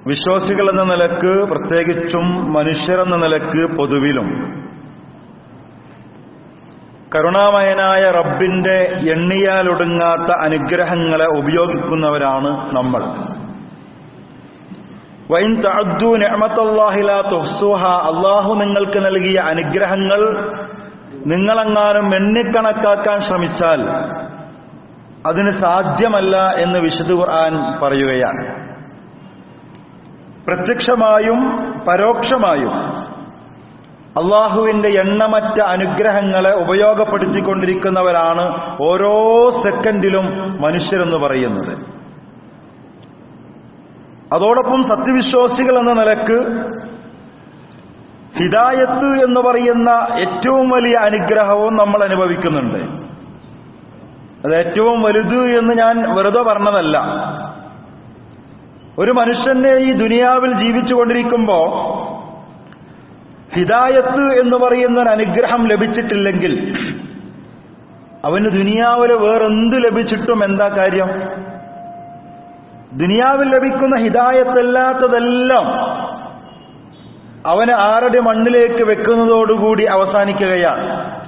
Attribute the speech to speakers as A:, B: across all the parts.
A: വിശ്വാസികൾ എന്ന നിലക്ക് പ്രത്യേകിച്ചും മനുഷ്യരെന്ന നിലക്ക് പൊതുവിലും കരുണാമയനായ റബ്ബിന്റെ എണ്ണിയാലൊടുങ്ങാത്ത അനുഗ്രഹങ്ങളെ ഉപയോഗിക്കുന്നവരാണ് നമ്മൾ വൈൻ തഅദ്ദു നിഅമത്തല്ലാഹി ലാ തുഹ്സുഹ അള്ളാഹു നിങ്ങൾക്ക് നൽകിയ അനുഗ്രഹങ്ങൾ നിങ്ങളെങ്ങാനും എണ്ണിക്കണക്കാക്കാൻ ശ്രമിച്ചാൽ അതിന് സാധ്യമല്ല എന്ന് വിശുദ്ധ ഖുർആൻ പറയുകയാണ് പ്രത്യക്ഷമായും പരോക്ഷമായും അള്ളാഹുവിന്റെ എണ്ണമറ്റ അനുഗ്രഹങ്ങളെ ഉപയോഗപ്പെടുത്തിക്കൊണ്ടിരിക്കുന്നവരാണ് ഓരോ സെക്കൻഡിലും മനുഷ്യരെന്ന് പറയുന്നത് അതോടൊപ്പം സത്യവിശ്വാസികൾ എന്ന നിലക്ക് ഹിദായത്ത് എന്ന് പറയുന്ന ഏറ്റവും വലിയ അനുഗ്രഹവും നമ്മൾ അനുഭവിക്കുന്നുണ്ട് അത് ഏറ്റവും വലുത് എന്ന് ഞാൻ വെറുതെ പറഞ്ഞതല്ല ഒരു മനുഷ്യനെ ഈ ദുനിയാവിൽ ജീവിച്ചുകൊണ്ടിരിക്കുമ്പോ ഹിദായത്ത് എന്ന് പറയുന്ന ഒരു അനുഗ്രഹം ലഭിച്ചിട്ടില്ലെങ്കിൽ അവന് ദുനിയാവില് വേറെന്ത് ലഭിച്ചിട്ടും എന്താ കാര്യം ദുനിയാവിൽ ലഭിക്കുന്ന ഹിദായത്തല്ലാത്തതെല്ലാം അവനെ ആരുടെ മണ്ണിലേക്ക് വെക്കുന്നതോടുകൂടി അവസാനിക്കുകയാണ്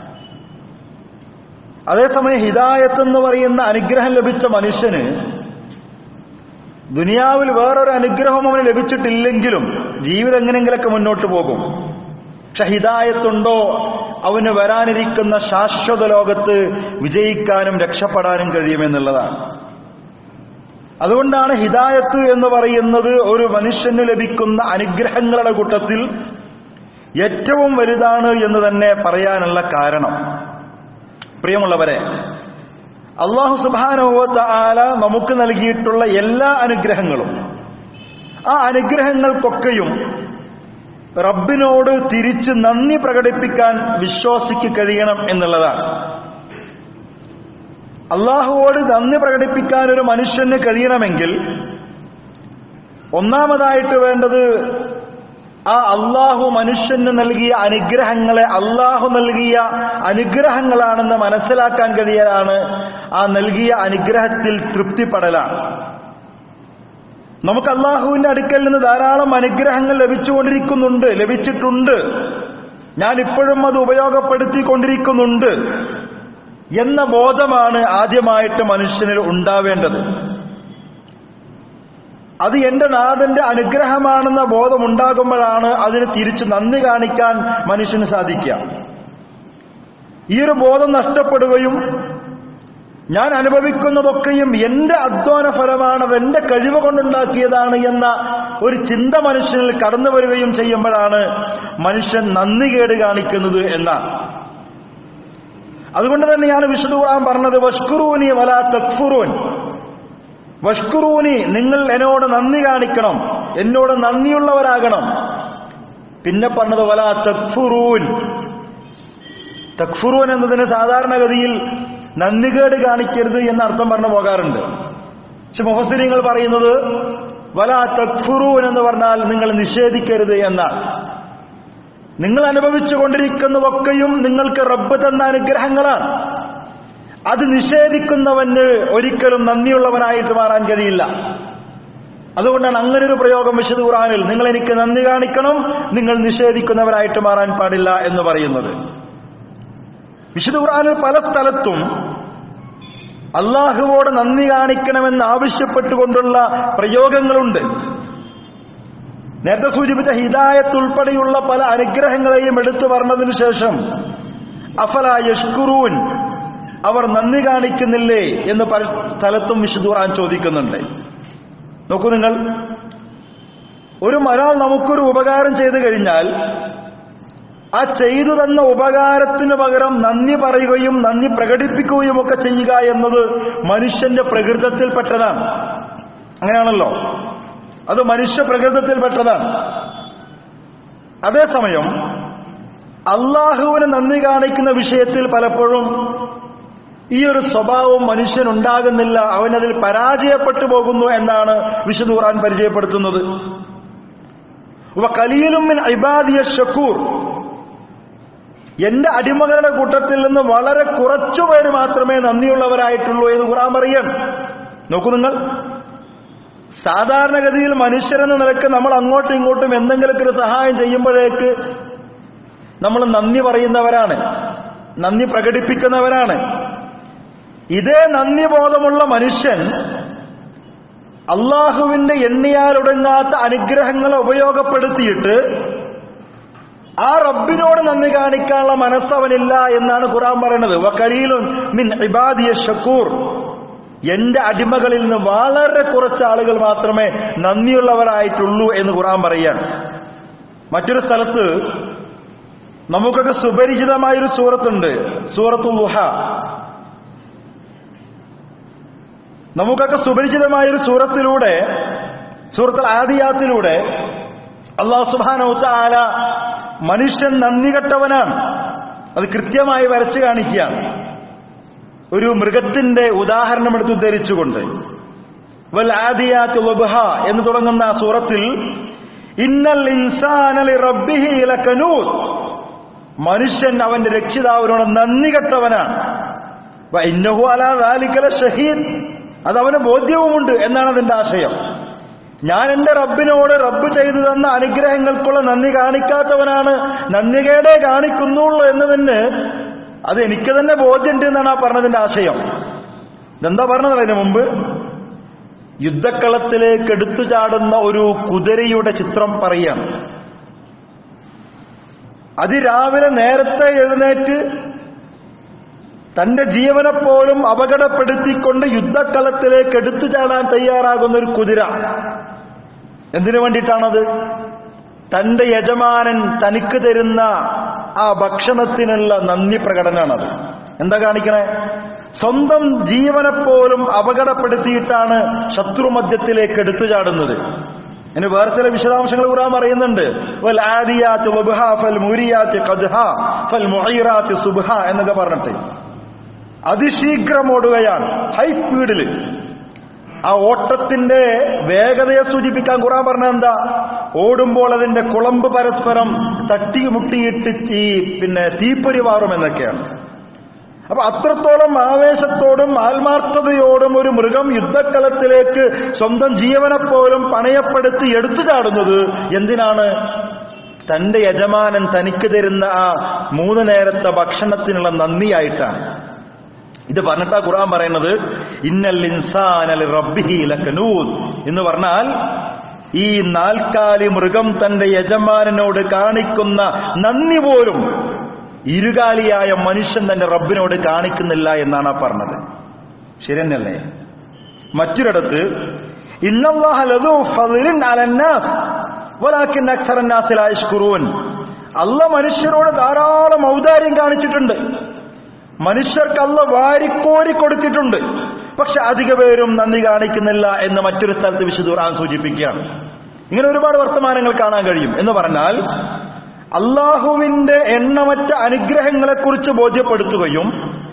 A: അതേസമയം ഹിദായത്ത് എന്ന് പറയുന്ന അനുഗ്രഹം ലഭിച്ച മനുഷ്യന് ദുനിയാവിൽ വേറൊരു അനുഗ്രഹം അവന് ലഭിച്ചിട്ടില്ലെങ്കിലും ജീവിതം എങ്ങനെങ്കിലൊക്കെ മുന്നോട്ട് പോകും പക്ഷെ ഹിദായത്തുണ്ടോ അവന് വരാനിരിക്കുന്ന ശാശ്വത ലോകത്ത് വിജയിക്കാനും രക്ഷപ്പെടാനും കഴിയുമെന്നുള്ളതാണ് അതുകൊണ്ടാണ് ഹിദായത്ത് എന്ന് പറയുന്നത് ഒരു മനുഷ്യന് ലഭിക്കുന്ന അനുഗ്രഹങ്ങളുടെ കൂട്ടത്തിൽ ഏറ്റവും വലുതാണ് എന്ന് തന്നെ പറയാനുള്ള കാരണം പ്രിയമുള്ളവരെ അള്ളാഹു സുബാനുഭവത്ത ആല നമുക്ക് നൽകിയിട്ടുള്ള എല്ലാ അനുഗ്രഹങ്ങളും ആ അനുഗ്രഹങ്ങൾക്കൊക്കെയും റബ്ബിനോട് തിരിച്ച് നന്ദി പ്രകടിപ്പിക്കാൻ വിശ്വാസിക്ക് കഴിയണം എന്നുള്ളതാണ് അള്ളാഹുവോട് നന്ദി പ്രകടിപ്പിക്കാൻ ഒരു മനുഷ്യന് കഴിയണമെങ്കിൽ ഒന്നാമതായിട്ട് വേണ്ടത് ആ അള്ളാഹു മനുഷ്യന് നൽകിയ അനുഗ്രഹങ്ങളെ അള്ളാഹു നൽകിയ അനുഗ്രഹങ്ങളാണെന്ന് മനസ്സിലാക്കാൻ കഴിയലാണ് ആ നൽകിയ അനുഗ്രഹത്തിൽ തൃപ്തിപ്പെടലാണ് നമുക്ക് അള്ളാഹുവിന്റെ അടുക്കൽ നിന്ന് ധാരാളം അനുഗ്രഹങ്ങൾ ലഭിച്ചുകൊണ്ടിരിക്കുന്നുണ്ട് ലഭിച്ചിട്ടുണ്ട് ഞാൻ ഇപ്പോഴും അത് ഉപയോഗപ്പെടുത്തിക്കൊണ്ടിരിക്കുന്നുണ്ട് എന്ന ബോധമാണ് ആദ്യമായിട്ട് മനുഷ്യനിൽ ഉണ്ടാവേണ്ടത് അത് എന്റെ നാഥന്റെ അനുഗ്രഹമാണെന്ന ബോധമുണ്ടാകുമ്പോഴാണ് അതിന് തിരിച്ചു നന്ദി കാണിക്കാൻ മനുഷ്യന് സാധിക്കുക ഈ ഒരു ബോധം നഷ്ടപ്പെടുകയും ഞാൻ അനുഭവിക്കുന്നതൊക്കെയും എന്റെ അധ്വാന ഫലമാണ് അത് എന്റെ കഴിവ് കൊണ്ടുണ്ടാക്കിയതാണ് എന്ന ഒരു ചിന്ത മനുഷ്യനിൽ കടന്നു വരികയും ചെയ്യുമ്പോഴാണ് മനുഷ്യൻ നന്ദി കേട് കാണിക്കുന്നത് എന്നാണ് അതുകൊണ്ട് തന്നെയാണ് വിശുദ്ധ ഖുർആൻ പറഞ്ഞത് വഷ്കുറൂനി വലാ തക്ഫുറൂൻ വഷ്കുറൂനി നിങ്ങൾ എന്നോട് നന്ദി കാണിക്കണം എന്നോട് നന്ദിയുള്ളവരാകണം പിന്നെ പറഞ്ഞത് വലാ തക്ഫുറൂൻ തക്ഫുറൂൻ എന്നതിന് സാധാരണഗതിയിൽ നന്ദികേട് കാണിക്കരുത് എന്ന അർത്ഥം പറഞ്ഞു പോകാറുണ്ട് പക്ഷെ മുഹസിനിങ്ങൾ പറയുന്നത് വലാ തക്ഫുറൂൻ എന്ന് പറഞ്ഞാൽ നിങ്ങൾ നിഷേധിക്കരുത് എന്നാണ് നിങ്ങൾ അനുഭവിച്ചു കൊണ്ടിരിക്കുന്നതൊക്കെയും നിങ്ങൾക്ക് റബ്ബ് തന്ന അനുഗ്രഹങ്ങളാണ് അത് നിഷേധിക്കുന്നവന് ഒരിക്കലും നന്ദിയുള്ളവനായിട്ട് മാറാൻ കഴിയില്ല അതുകൊണ്ടാണ് അങ്ങനെ ഒരു പ്രയോഗം വിശുദ്ധ ഖുറാനിൽ നിങ്ങൾ എനിക്ക് നന്ദി കാണിക്കണം നിങ്ങൾ നിഷേധിക്കുന്നവരായിട്ട് മാറാൻ പാടില്ല എന്ന് പറയുന്നത് വിശുദ്ധ ഖുറാനിൽ പല സ്ഥലത്തും അള്ളാഹുവോട് നന്ദി കാണിക്കണമെന്ന് ആവശ്യപ്പെട്ടുകൊണ്ടുള്ള പ്രയോഗങ്ങളുണ്ട് നേരത്തെ സൂചിപ്പിച്ച ഹിദായത്ത് ഉൾപ്പെടെയുള്ള പല അനുഗ്രഹങ്ങളെയും എടുത്തു പറഞ്ഞതിനു ശേഷം അഫല യഷ്കുറൂൻ അവർ നന്ദി കാണിക്കുന്നില്ലേ എന്ന് പല സ്ഥലത്തും വിശുദ്ധ ഖുർആൻ ചോദിക്കുന്നുണ്ട് നോക്കൂ നിങ്ങൾ ഒരു ഒരാൾ നമുക്കൊരു ഉപകാരം ചെയ്തു കഴിഞ്ഞാൽ ആ ചെയ്തു തന്ന ഉപകാരത്തിന് പകരം നന്ദി പറയുകയും നന്ദി പ്രകടിപ്പിക്കുകയും ഒക്കെ ചെയ്യുക എന്നത് മനുഷ്യന്റെ പ്രകൃതത്തിൽപ്പെട്ടതാണ് അങ്ങനെയാണല്ലോ അത് മനുഷ്യ പ്രകൃതത്തിൽപ്പെട്ടതാണ് അതേസമയം അള്ളാഹുവിന് നന്ദി കാണിക്കുന്ന വിഷയത്തിൽ പലപ്പോഴും ഈ ഒരു സ്വഭാവം മനുഷ്യനുണ്ടാകുന്നില്ല അവനതിൽ പരാജയപ്പെട്ടു പോകുന്നു എന്നാണ് വിശുദ്ധ ഖുർആൻ പരിചയപ്പെടുത്തുന്നത് കലീലുമിൻ ഇബാദിയ ഷക്കൂർ എന്റെ അടിമകളുടെ കൂട്ടത്തിൽ നിന്ന് വളരെ കുറച്ചുപേര് മാത്രമേ നന്ദിയുള്ളവരായിട്ടുള്ളൂ എന്ന് ഖുറാൻ പറയാൻ നോക്കൂ നിങ്ങൾ സാധാരണഗതിയിൽ മനുഷ്യരെന്ന നിലക്ക് നമ്മൾ അങ്ങോട്ടും ഇങ്ങോട്ടും എന്തെങ്കിലുമൊക്കെ ഒരു സഹായം ചെയ്യുമ്പോഴേക്ക് നമ്മൾ നന്ദി പറയുന്നവരാണ് നന്ദി പ്രകടിപ്പിക്കുന്നവരാണ് ഇതേ നന്ദി ബോധമുള്ള മനുഷ്യൻ അള്ളാഹുവിന്റെ എണ്ണിയാലൊടുങ്ങാത്ത അനുഗ്രഹങ്ങളെ ഉപയോഗപ്പെടുത്തിയിട്ട് ആ റബ്ബിനോട് നന്ദി കാണിക്കാനുള്ള മനസ്സ് അവനില്ല എന്നാണ് ഖുറാൻ പറയുന്നത് വക്കലീലുൻ മിൻ ഇബാദിയ ഷക്കൂർ എന്റെ അടിമകളിൽ നിന്ന് വളരെ കുറച്ച് ആളുകൾ മാത്രമേ നന്ദിയുള്ളവരായിട്ടുള്ളൂ എന്ന് ഖുറാൻ പറയാണ് മറ്റൊരു സ്ഥലത്ത് നമുക്കൊക്കെ സുപരിചിതമായൊരു സൂറത്തുണ്ട് സൂറത്തു ലുഹ നമുക്കൊക്കെ സുപരിചിതമായൊരു സൂറത്തിലൂടെ സൂറത്തുൽ ആദിയാത്തിലൂടെ അള്ളാഹു സുബാനൗത്ത ആല മനുഷ്യൻ നന്ദി കെട്ടവനാണ് അത് കൃത്യമായി വരച്ചു കാണിക്കുകയാണ് ഒരു മൃഗത്തിന്റെ ഉദാഹരണം എടുത്ത് ഉദ്ധരിച്ചുകൊണ്ട് വൽ ആദിയാത്ത് വബ്ഹ എന്ന് തുടങ്ങുന്ന ആ സൂറത്തിൽ ഇന്നൽ ഇൻസാനലി റബ്ബിഹി ലകനൂത് മനുഷ്യൻ അവന്റെ രക്ഷിതാവിനോട് നന്ദി കെട്ടവനാണ് വ ഇന്നഹു അലാ ദാലിക ലഷഹീദ് അത് അവന് ബോധ്യവുമുണ്ട് എന്നാണ് അതിന്റെ ആശയം ഞാൻ എന്റെ റബ്ബിനോട് റബ്ബ് ചെയ്തു തന്ന അനുഗ്രഹങ്ങൾക്കുള്ള നന്ദി കാണിക്കാത്തവനാണ് നന്ദികേടെ കാണിക്കുന്നുള്ളൂ എന്നതിന് അത് എനിക്ക് തന്നെ ബോധ്യമുണ്ട് എന്നാണ് ആ പറഞ്ഞതിന്റെ ആശയം ഇതെന്താ പറഞ്ഞത് അതിന് മുമ്പ് യുദ്ധക്കളത്തിലേക്ക് എടുത്തു ചാടുന്ന ഒരു കുതിരയുടെ ചിത്രം പറയാണ് അതിരാവിലെ നേരത്തെ എഴുന്നേറ്റ് തന്റെ ജീവനെപ്പോലും അപകടപ്പെടുത്തിക്കൊണ്ട് യുദ്ധക്കളത്തിലേക്ക് എടുത്തു ചാടാൻ തയ്യാറാകുന്ന ഒരു കുതിര എന്തിനു വേണ്ടിയിട്ടാണത് തന്റെ യജമാനൻ തനിക്ക് തരുന്ന ആ ഭക്ഷണത്തിനുള്ള നന്ദി പ്രകടനമാണത് എന്താ കാണിക്കണേ സ്വന്തം ജീവനെപ്പോലും അപകടപ്പെടുത്തിയിട്ടാണ് ശത്രുമധ്യത്തിലേക്ക് എടുത്തു ചാടുന്നത് ഇനി വേറെ ചില വിശദാംശങ്ങൾ ഖുർആൻ പറയുന്നുണ്ട് വൽ ആദിയാത്ത് വബ്ഹ ഫൽ മുരിയാത്ത് ഖദ്ഹ ഫൽ മുഈറാത്ത് സുബ്ഹ എന്നൊക്കെ പറഞ്ഞിട്ട് അതിശീഘ്രം ഓടുകയാണ് ഹൈ സ്പീഡിൽ ആ ഓട്ടത്തിന്റെ വേഗതയെ സൂചിപ്പിക്കാൻ ഖുറാൻ പറഞ്ഞ എന്താ ഓടുമ്പോൾ അതിന്റെ കുളമ്പ് പരസ്പരം തട്ടി മുട്ടിയിട്ട് ഈ പിന്നെ തീപ്പൊരി മാറും എന്നൊക്കെയാണ് അപ്പൊ അത്രത്തോളം ആവേശത്തോടും ആത്മാർത്ഥതയോടും ഒരു മൃഗം യുദ്ധക്കളത്തിലേക്ക് സ്വന്തം ജീവനെപ്പോലും പണയപ്പെടുത്തി എടുത്തു ചാടുന്നത് എന്തിനാണ് തന്റെ യജമാനൻ തനിക്ക് തരുന്ന ആ മൂന്ന് നേരത്തെ ഭക്ഷണത്തിനുള്ള നന്ദിയായിട്ടാണ് ഇത് പറഞ്ഞിട്ടാ ഖുർആൻ പറയുന്നത് ഇന്നൽ ഇൻസാനൽ റബ്ബിഹി ലകനൂദ് എന്ന് പറഞ്ഞാൽ ഈ നാൽക്കാലി മൃഗം തന്റെ യജമാനനോട് കാണിക്കുന്ന നന്ദി പോലും ഇരുകാലിയായ മനുഷ്യൻ തന്റെ റബ്ബിനോട് കാണിക്കുന്നില്ല എന്നാണ് ആ പറഞ്ഞത് ശരി തന്നെയല്ലേ മറ്റൊരിടത്ത് ഇന്നല്ലാഹ ലദു ഫദ്ലിൻ അലന്നാസ് വലാകിൻ അക്സറന്നാസ് ലാ യഷ്കുറൂൻ അല്ല മനുഷ്യരോട് ധാരാളം ഔദാര്യം കാണിച്ചിട്ടുണ്ട് മനുഷ്യർക്ക് അല്ല വാരിക്കോരി കൊടുത്തിട്ടുണ്ട് പക്ഷെ അധിക പേരും നന്ദി കാണിക്കുന്നില്ല എന്ന് മറ്റൊരു സ്ഥലത്ത് വിശുദ്ധ ഖുർആൻ സൂചിപ്പിക്കുകയാണ് ഇങ്ങനെ ഒരുപാട് വർത്തമാനങ്ങൾ കാണാൻ കഴിയും എന്ന് പറഞ്ഞാൽ അള്ളാഹുവിന്റെ എണ്ണമറ്റ അനുഗ്രഹങ്ങളെക്കുറിച്ച് ബോധ്യപ്പെടുത്തുകയും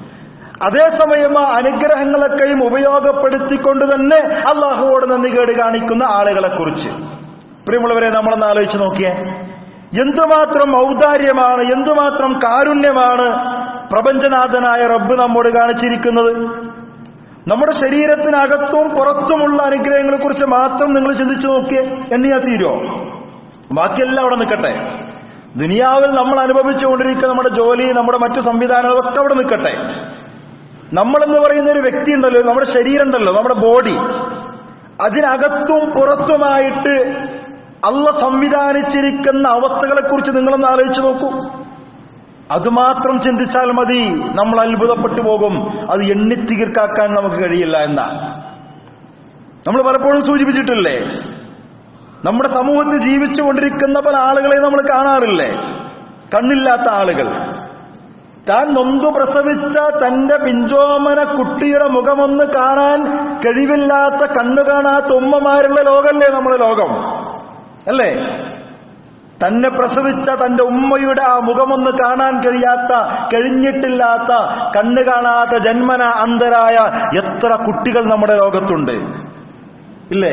A: അതേസമയം ആ അനുഗ്രഹങ്ങളൊക്കെയും ഉപയോഗപ്പെടുത്തിക്കൊണ്ട് തന്നെ അള്ളാഹുവോട് നന്ദി കേട് കാണിക്കുന്ന ആളുകളെക്കുറിച്ച് പ്രിയമുള്ളവരെ നമ്മളൊന്ന് ആലോചിച്ച് നോക്കിയേ എന്തുമാത്രം ഔദാര്യമാണ് എന്തുമാത്രം കാരുണ്യമാണ് പ്രപഞ്ചനാഥനായ റബ്ബ് നമ്മോട് കാണിച്ചിരിക്കുന്നത് നമ്മുടെ ശരീരത്തിനകത്തും പുറത്തുമുള്ള അനുഗ്രഹങ്ങളെ കുറിച്ച് മാത്രം നിങ്ങൾ ചിന്തിച്ചു നോക്കിയേ എന്നിയാ തീരോ ബാക്കിയെല്ലാം അവിടെ നിൽക്കട്ടെ ദുനിയാവിൽ നമ്മൾ അനുഭവിച്ചുകൊണ്ടിരിക്കുന്ന നമ്മുടെ ജോലി നമ്മുടെ മറ്റു സംവിധാനങ്ങളൊക്കെ അവിടെ നിൽക്കട്ടെ നമ്മളെന്ന് പറയുന്ന ഒരു വ്യക്തി ഉണ്ടല്ലോ നമ്മുടെ ശരീരം ഉണ്ടല്ലോ നമ്മുടെ ബോഡി അതിനകത്തും പുറത്തുമായിട്ട് അല്ല സംവിധാനിച്ചിരിക്കുന്ന അവസ്ഥകളെ കുറിച്ച് നിങ്ങളൊന്ന് ആലോചിച്ച് നോക്കൂ അതുമാത്രം ചിന്തിച്ചാൽ മതി നമ്മൾ അത്ഭുതപ്പെട്ടു പോകും അത് എണ്ണിത്തീർക്കാക്കാൻ നമുക്ക് കഴിയില്ല എന്നാ നമ്മൾ പലപ്പോഴും സൂചിപ്പിച്ചിട്ടില്ലേ നമ്മുടെ സമൂഹത്തിൽ ജീവിച്ചുകൊണ്ടിരിക്കുന്ന പല ആളുകളെ നമ്മൾ കാണാറില്ലേ കണ്ണില്ലാത്ത ആളുകൾ താൻ നൊന്തു പ്രസവിച്ച തന്റെ പിഞ്ചോമന കുട്ടിയുടെ മുഖമൊന്ന് കാണാൻ കഴിവില്ലാത്ത കണ്ണു കാണാത്ത ഉമ്മമാരുള്ള ലോകമല്ലേ നമ്മുടെ ലോകം അല്ലേ തന്നെ പ്രസവിച്ച തന്റെ ഉമ്മയുടെ ആ മുഖമൊന്ന് കാണാൻ കഴിയാത്ത കഴിഞ്ഞിട്ടില്ലാത്ത കണ്ണു കാണാത്ത ജന്മന അന്ധരായ എത്ര കുട്ടികൾ നമ്മുടെ ലോകത്തുണ്ട് ഇല്ലേ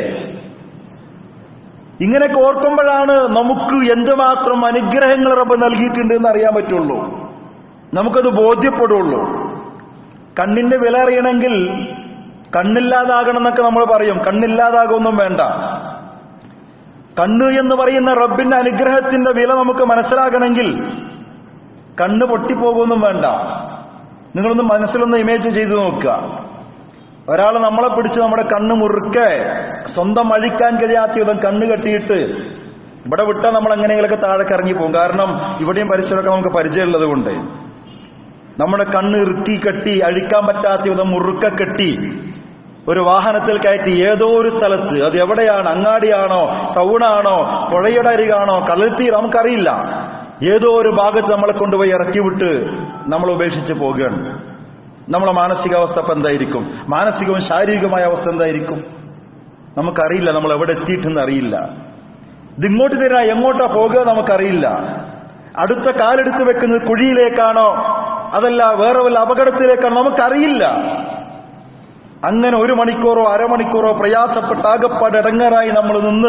A: ഇങ്ങനെയൊക്കെ ഓർക്കുമ്പോഴാണ് നമുക്ക് എന്തുമാത്രം അനുഗ്രഹങ്ങൾ റബ്ബ് നൽകിയിട്ടുണ്ട് എന്ന് അറിയാൻ പറ്റുള്ളൂ നമുക്കത് ബോധ്യപ്പെടുള്ളൂ കണ്ണിന്റെ വില അറിയണമെങ്കിൽ കണ്ണില്ലാതാകണം എന്നൊക്കെ നമ്മൾ പറയും കണ്ണില്ലാതാകൊന്നും വേണ്ട കണ്ണ് എന്ന് പറയുന്ന റബ്ബിന്റെ അനുഗ്രഹത്തിന്റെ വില നമുക്ക് മനസ്സിലാകണമെങ്കിൽ കണ്ണ് പൊട്ടിപ്പോകൊന്നും വേണ്ട നിങ്ങളൊന്ന് മനസ്സിലൊന്ന് ഇമേജ് ചെയ്തു നോക്കുക ഒരാൾ നമ്മളെ പിടിച്ച് നമ്മുടെ കണ്ണ് മുറുക്കെ സ്വന്തം അഴിക്കാൻ കഴിയാത്ത വിധം കണ്ണ് കെട്ടിയിട്ട് ഇവിടെ വിട്ടാൽ നമ്മൾ എങ്ങനെയെങ്കിലൊക്കെ താഴെ ഇറങ്ങി പോകും കാരണം ഇവിടെയും പരിസരമൊക്കെ നമുക്ക് പരിചയമുള്ളത് കൊണ്ട് നമ്മുടെ കണ്ണ് ഇറുക്കി കെട്ടി അഴിക്കാൻ പറ്റാത്ത വിധം മുറുക്ക കെട്ടി ഒരു വാഹനത്തിൽ കയറ്റി ഏതോ ഒരു സ്ഥലത്ത് അത് എവിടെയാണ് അങ്ങാടിയാണോ ടൗണാണോ പുഴയുടെ അരികാണോ കടൽത്തീർ നമുക്കറിയില്ല ഏതോ ഒരു ഭാഗത്ത് നമ്മളെ കൊണ്ടുപോയി ഇറക്കി വിട്ട് നമ്മൾ ഉപേക്ഷിച്ച് പോവുകയാണ് നമ്മളെ മാനസികാവസ്ഥ ഇപ്പം എന്തായിരിക്കും മാനസികവും ശാരീരികമായ അവസ്ഥ എന്തായിരിക്കും നമുക്കറിയില്ല നമ്മൾ എവിടെ എത്തിയിട്ടെന്ന് അറിയില്ല ഇതിങ്ങോട്ട് തരാ എങ്ങോട്ടാ പോകുക നമുക്കറിയില്ല അടുത്ത കാലെടുത്ത് വെക്കുന്നത് കുഴിയിലേക്കാണോ അതല്ല വേറെ വല്ല അപകടത്തിലേക്കാണോ നമുക്കറിയില്ല അങ്ങനെ ഒരു മണിക്കൂറോ അരമണിക്കൂറോ പ്രയാസപ്പെട്ട് ആകപ്പാട് ഇടങ്ങാറായി നമ്മൾ നിന്ന്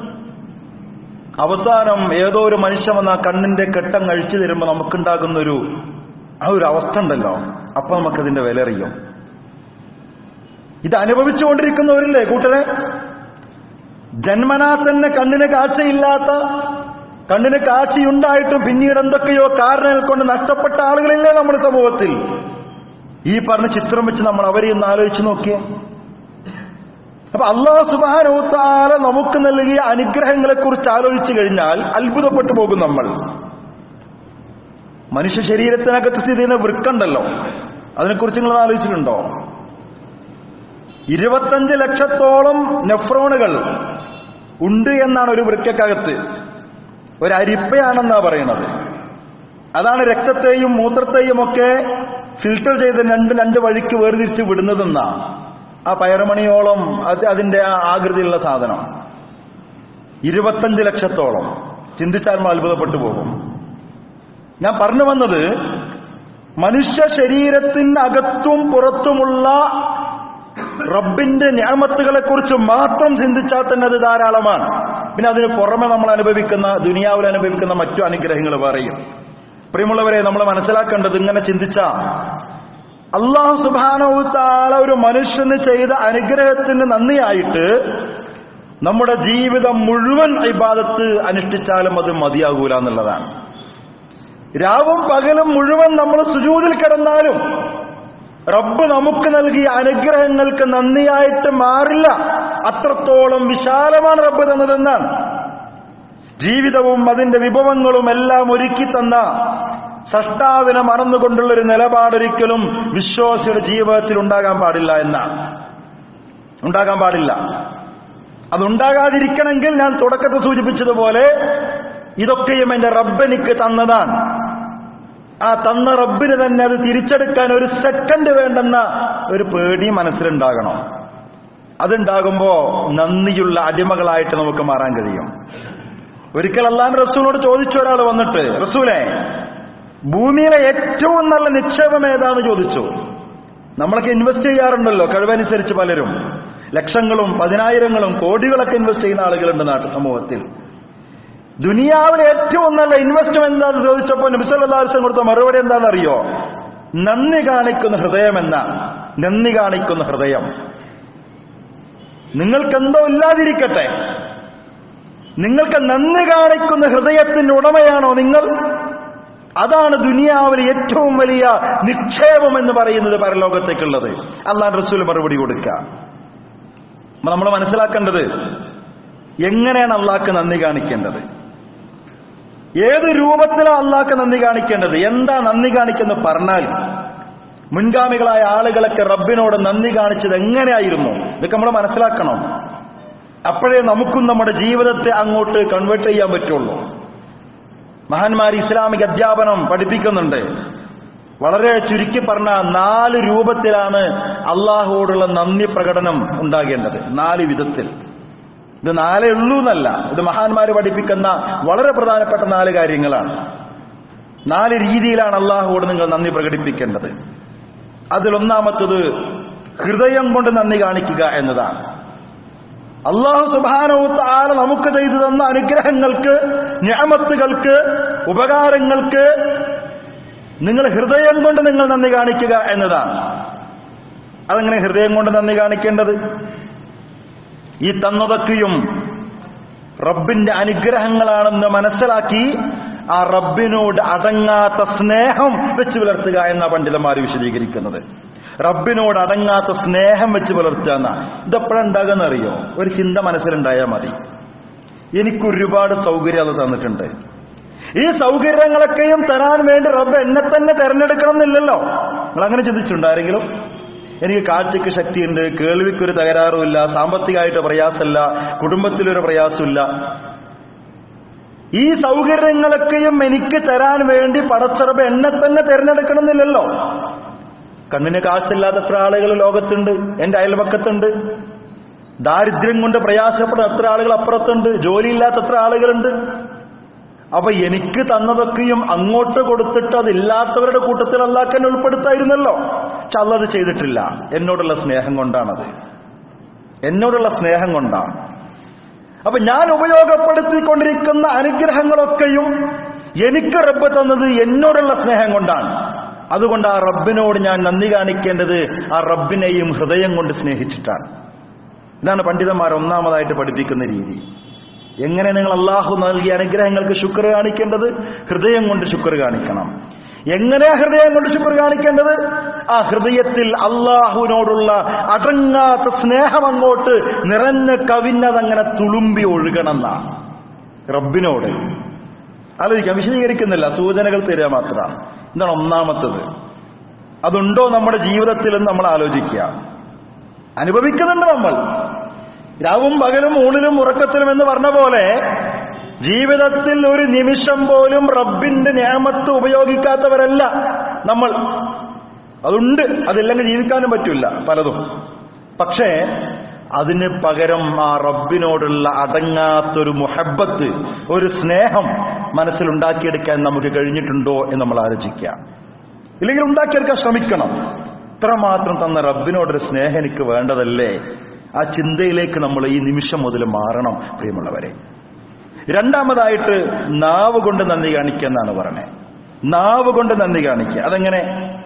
A: അവസാനം ഏതോ ഒരു മനുഷ്യൻ വന്ന ആ കണ്ണിന്റെ കെട്ടം കഴിച്ചു തരുമ്പോൾ നമുക്കുണ്ടാകുന്ന ഒരു ആ ഒരു അവസ്ഥ ഉണ്ടല്ലോ അപ്പൊ നമുക്കതിന്റെ വില അറിയും ഇത് അനുഭവിച്ചുകൊണ്ടിരിക്കുന്നവരില്ലേ കൂട്ടരെ ജന്മനാ തന്നെ കണ്ണിന് കാഴ്ചയില്ലാത്ത കണ്ണിന് കാഴ്ചയുണ്ടായിട്ടും പിന്നീട് എന്തൊക്കെയോ കാരണങ്ങൾ കൊണ്ട് നഷ്ടപ്പെട്ട ആളുകളില്ലേ നമ്മുടെ സമൂഹത്തിൽ ഈ പറഞ്ഞ ചിത്രം വെച്ച് നമ്മൾ അവരെ ഒന്ന് ആലോചിച്ച് നോക്കിയേ അപ്പൊ അള്ളാഹു സുബാനോത്താല നമുക്ക് നൽകിയ അനുഗ്രഹങ്ങളെ കുറിച്ച് ആലോചിച്ചു കഴിഞ്ഞാൽ അത്ഭുതപ്പെട്ടു പോകും നമ്മൾ മനുഷ്യ ശരീരത്തിനകത്ത് സ്ഥിതി ചെയ്യുന്ന വൃക്കുണ്ടല്ലോ അതിനെക്കുറിച്ച് നിങ്ങൾ ആലോചിച്ചിട്ടുണ്ടോ ഇരുപത്തഞ്ച് ലക്ഷത്തോളം നെഫ്രോണുകൾ ഉണ്ട് എന്നാണ് ഒരു വൃക്കക്കകത്ത് ഒരു അരിപ്പയാണെന്നാ പറയുന്നത് അതാണ് രക്തത്തെയും മൂത്രത്തെയും ഒക്കെ ഫിൽട്ടർ ചെയ്ത് രണ്ട് രണ്ട് വഴിക്ക് വേർതിരിച്ച് വിടുന്നതെന്നാ ആ പയറുമണിയോളം അത് അതിന്റെ ആ ആകൃതിയുള്ള സാധനം ഇരുപത്തഞ്ച് ലക്ഷത്തോളം ചിന്തിച്ചാൽ നമ്മൾ അത്ഭുതപ്പെട്ടു പോകും ഞാൻ പറഞ്ഞു വന്നത് മനുഷ്യ ശരീരത്തിനകത്തും പുറത്തുമുള്ള റബ്ബിന്റെ ഞാമത്തുകളെ കുറിച്ച് മാത്രം ചിന്തിച്ചാൽ തന്നെ അത് ധാരാളമാണ് പിന്നെ അതിന് പുറമെ നമ്മൾ അനുഭവിക്കുന്ന ദുനിയാവിൽ അനുഭവിക്കുന്ന മറ്റു അനുഗ്രഹങ്ങൾ പറയും പ്രിയമുള്ളവരെ നമ്മൾ മനസ്സിലാക്കേണ്ടത് ഇങ്ങനെ ചിന്തിച്ച അള്ളാഹു സുബാനവുത്താല ഒരു മനുഷ്യന് ചെയ്ത അനുഗ്രഹത്തിന് നന്ദിയായിട്ട് നമ്മുടെ ജീവിതം മുഴുവൻ ഇബാദത്ത് അനുഷ്ഠിച്ചാലും അത് മതിയാകൂല എന്നുള്ളതാണ് രാവും പകലും മുഴുവൻ നമ്മൾ സുജൂതിൽ കിടന്നാലും റബ്ബ് നമുക്ക് നൽകിയ അനുഗ്രഹങ്ങൾക്ക് നന്ദിയായിട്ട് മാറില്ല അത്രത്തോളം വിശാലമാണ് റബ്ബ് തന്നതെന്നാണ് ജീവിതവും അതിന്റെ വിഭവങ്ങളും എല്ലാം ഒരുക്കി തന്ന സഷ്ടാവിനെ മറന്നുകൊണ്ടുള്ളൊരു നിലപാടൊരിക്കലും വിശ്വാസിയുടെ ജീവിതത്തിൽ ഉണ്ടാകാൻ പാടില്ല എന്നാണ് ഉണ്ടാകാൻ പാടില്ല അതുണ്ടാകാതിരിക്കണമെങ്കിൽ ഞാൻ തുടക്കത്തിൽ സൂചിപ്പിച്ചതുപോലെ ഇതൊക്കെയും എന്റെ റബ്ബെനിക്ക് തന്നതാണ് ആ തന്ന റബ്ബിന് തന്നെ അത് തിരിച്ചെടുക്കാൻ ഒരു സെക്കൻഡ് വേണ്ടെന്ന ഒരു പേടി മനസ്സിലുണ്ടാകണം അതുണ്ടാകുമ്പോ നന്ദിയുള്ള അടിമകളായിട്ട് നമുക്ക് മാറാൻ കഴിയും ഒരിക്കൽ അള്ളാൻ റസൂലിനോട് ചോദിച്ച ഒരാൾ വന്നിട്ട് റസൂലെ ഭൂമിയിലെ ഏറ്റവും നല്ല നിക്ഷേപം ഏതാന്ന് ചോദിച്ചു നമ്മളൊക്കെ ഇൻവെസ്റ്റ് ചെയ്യാറുണ്ടല്ലോ കഴിവനുസരിച്ച് പലരും ലക്ഷങ്ങളും പതിനായിരങ്ങളും കോടികളൊക്കെ ഇൻവെസ്റ്റ് ചെയ്യുന്ന ആളുകളുണ്ട് നാട്ടു സമൂഹത്തിൽ ദുനിയാവിലെ ഏറ്റവും നല്ല ഇൻവെസ്റ്റ്മെന്റ് എന്താണെന്ന് ചോദിച്ചപ്പോൾ നബിസല്ലാസ്ലം കൊടുത്ത മറുപടി എന്താണെന്നറിയോ നന്ദി കാണിക്കുന്ന ഹൃദയം എന്ന നന്ദി കാണിക്കുന്ന ഹൃദയം നിങ്ങൾക്കെന്തോ ഇല്ലാതിരിക്കട്ടെ നിങ്ങൾക്ക് നന്ദി കാണിക്കുന്ന ഹൃദയത്തിന്റെ ഉടമയാണോ നിങ്ങൾ അതാണ് ദുനിയാവിലെ ഏറ്റവും വലിയ നിക്ഷേപം എന്ന് പറയുന്നത് പരലോകത്തേക്കുള്ളത് അള്ളാൻ റസൂൽ മറുപടി കൊടുക്കുക അപ്പൊ നമ്മൾ മനസ്സിലാക്കേണ്ടത് എങ്ങനെയാണ് അള്ളാഹ്ക്ക് നന്ദി കാണിക്കേണ്ടത് ഏത് രൂപത്തിലാണ് അള്ളാഹ്ക്ക് നന്ദി കാണിക്കേണ്ടത് എന്താ നന്ദി കാണിക്കുന്നത് പറഞ്ഞാൽ മുൻഗാമികളായ ആളുകളൊക്കെ റബ്ബിനോട് നന്ദി കാണിച്ചത് എങ്ങനെയായിരുന്നു ഇതൊക്കെ നമ്മൾ മനസ്സിലാക്കണം അപ്പോഴേ നമുക്കും നമ്മുടെ ജീവിതത്തെ അങ്ങോട്ട് കൺവേർട്ട് ചെയ്യാൻ പറ്റുള്ളൂ മഹാന്മാർ ഇസ്ലാമിക അധ്യാപനം പഠിപ്പിക്കുന്നുണ്ട് വളരെ ചുരുക്കി പറഞ്ഞ നാല് രൂപത്തിലാണ് അള്ളാഹുവോടുള്ള നന്ദി പ്രകടനം ഉണ്ടാകേണ്ടത് നാല് വിധത്തിൽ ഇത് നാലേ ഉള്ളൂ എന്നല്ല ഇത് മഹാന്മാർ പഠിപ്പിക്കുന്ന വളരെ പ്രധാനപ്പെട്ട നാല് കാര്യങ്ങളാണ് നാല് രീതിയിലാണ് അള്ളാഹുവോട് നിങ്ങൾ നന്ദി പ്രകടിപ്പിക്കേണ്ടത് അതിലൊന്നാമത്തത് ഹൃദയം കൊണ്ട് നന്ദി കാണിക്കുക എന്നതാണ് അള്ളാഹു സുബാനവുത്ത് ആളെ നമുക്ക് ചെയ്തു തന്ന അനുഗ്രഹങ്ങൾക്ക് ഞാമത്തുകൾക്ക് ഉപകാരങ്ങൾക്ക് നിങ്ങൾ ഹൃദയം കൊണ്ട് നിങ്ങൾ നന്ദി കാണിക്കുക എന്നതാണ് അതെങ്ങനെ ഹൃദയം കൊണ്ട് നന്ദി കാണിക്കേണ്ടത് ഈ തന്നതൊക്കെയും റബ്ബിന്റെ അനുഗ്രഹങ്ങളാണെന്ന് മനസ്സിലാക്കി ആ റബ്ബിനോട് അടങ്ങാത്ത സ്നേഹം വെച്ച് പുലർത്തുക എന്ന പണ്ഡിതന്മാർ വിശദീകരിക്കുന്നത് റബ്ബിനോട് അടങ്ങാത്ത സ്നേഹം വെച്ച് പുലർത്തുക എന്ന ഇതെപ്പോഴുണ്ടാകുന്ന അറിയോ ഒരു ചിന്ത മനസ്സിലുണ്ടായാൽ മതി എനിക്ക് ഒരുപാട് സൗകര്യം അത് തന്നിട്ടുണ്ട് ഈ സൗകര്യങ്ങളൊക്കെയും തരാൻ വേണ്ടി റബ്ബ് എന്നെ തന്നെ തെരഞ്ഞെടുക്കണം എന്നില്ലല്ലോ നിങ്ങൾ അങ്ങനെ ചിന്തിച്ചിട്ടുണ്ടോ ആരെങ്കിലും എനിക്ക് കാഴ്ചയ്ക്ക് ശക്തിയുണ്ട് കേൾവിക്കൊരു തകരാറുമില്ല സാമ്പത്തികമായിട്ട് പ്രയാസമില്ല കുടുംബത്തിലൊരു പ്രയാസമില്ല ഈ സൗകര്യങ്ങളൊക്കെയും എനിക്ക് തരാൻ വേണ്ടി പടച്ചറബ് എന്നെ തന്നെ തിരഞ്ഞെടുക്കണം എന്നില്ലല്ലോ കണ്ണിന് കാശില്ലാത്ത എത്ര ആളുകൾ ലോകത്തുണ്ട് എന്റെ അയൽപക്കത്തുണ്ട് ദാരിദ്ര്യം കൊണ്ട് പ്രയാസപ്പെടുന്ന എത്ര ആളുകൾ അപ്പുറത്തുണ്ട് ജോലിയില്ലാത്ത എത്ര ആളുകളുണ്ട് അപ്പൊ എനിക്ക് തന്നതൊക്കെയും അങ്ങോട്ട് കൊടുത്തിട്ട് അതില്ലാത്തവരുടെ കൂട്ടത്തിൽ അല്ലാക്കാൻ ഉൾപ്പെടുത്തായിരുന്നല്ലോ പക്ഷെ അല്ലത് ചെയ്തിട്ടില്ല എന്നോടുള്ള സ്നേഹം കൊണ്ടാണത് എന്നോടുള്ള സ്നേഹം കൊണ്ടാണ് അപ്പൊ ഞാൻ ഉപയോഗപ്പെടുത്തിക്കൊണ്ടിരിക്കുന്ന അനുഗ്രഹങ്ങളൊക്കെയും എനിക്ക് റബ്ബ് തന്നത് എന്നോടുള്ള സ്നേഹം കൊണ്ടാണ് അതുകൊണ്ട് ആ റബ്ബിനോട് ഞാൻ നന്ദി കാണിക്കേണ്ടത് ആ റബ്ബിനെയും ഹൃദയം കൊണ്ട് സ്നേഹിച്ചിട്ടാണ് ഇതാണ് പണ്ഡിതന്മാർ ഒന്നാമതായിട്ട് പഠിപ്പിക്കുന്ന രീതി എങ്ങനെ നിങ്ങൾ അള്ളാഹു നൽകിയ അനുഗ്രഹങ്ങൾക്ക് ശുക്ർ കാണിക്കേണ്ടത് ഹൃദയം കൊണ്ട് ശുക്ർ കാണിക്കണം എങ്ങനെയാ ഹൃദയം കൊണ്ട് ശുക്ർ കാണിക്കേണ്ടത് ആ ഹൃദയത്തിൽ അള്ളാഹുവിനോടുള്ള അടങ്ങാത്ത സ്നേഹം അങ്ങോട്ട് നിറഞ്ഞ് കവിഞ്ഞതങ്ങനെ തുളുമ്പി ഒഴുകണമെന്ന റബ്ബിനോട് ആലോചിക്കാം വിശദീകരിക്കുന്നില്ല സൂചനകൾ തരിക മാത്രമാണ് എന്താണ് ഒന്നാമത്തത് അതുണ്ടോ നമ്മുടെ ജീവിതത്തിൽ എന്ന് നമ്മൾ ആലോചിക്കുക അനുഭവിക്കുന്നുണ്ട് നമ്മൾ രാവും പകലും ഊണിലും ഉറക്കത്തിലും എന്ന് പറഞ്ഞ പോലെ ജീവിതത്തിൽ ഒരു നിമിഷം പോലും റബ്ബിന്റെ ഞാമത്ത് ഉപയോഗിക്കാത്തവരല്ല നമ്മൾ അതുണ്ട് അതില്ലെങ്കിൽ ജീവിക്കാനും പറ്റില്ല പലതും പക്ഷേ അതിന് പകരം ആ റബ്ബിനോടുള്ള അടങ്ങാത്തൊരു മുഹബത്ത് ഒരു സ്നേഹം മനസ്സിലുണ്ടാക്കിയെടുക്കാൻ നമുക്ക് കഴിഞ്ഞിട്ടുണ്ടോ എന്ന് നമ്മൾ ആലോചിക്കാം ഇല്ലെങ്കിൽ ഉണ്ടാക്കിയെടുക്കാൻ ശ്രമിക്കണം ഇത്രമാത്രം തന്ന റബ്ബിനോടൊരു സ്നേഹം എനിക്ക് വേണ്ടതല്ലേ ആ ചിന്തയിലേക്ക് നമ്മൾ ഈ നിമിഷം മുതൽ മാറണം പ്രിയമുള്ളവരെ രണ്ടാമതായിട്ട് നാവ് കൊണ്ട് നന്ദി കാണിക്കുക എന്നാണ് പറഞ്ഞത് നാവ് കൊണ്ട് നന്ദി കാണിക്കുക അതെങ്ങനെ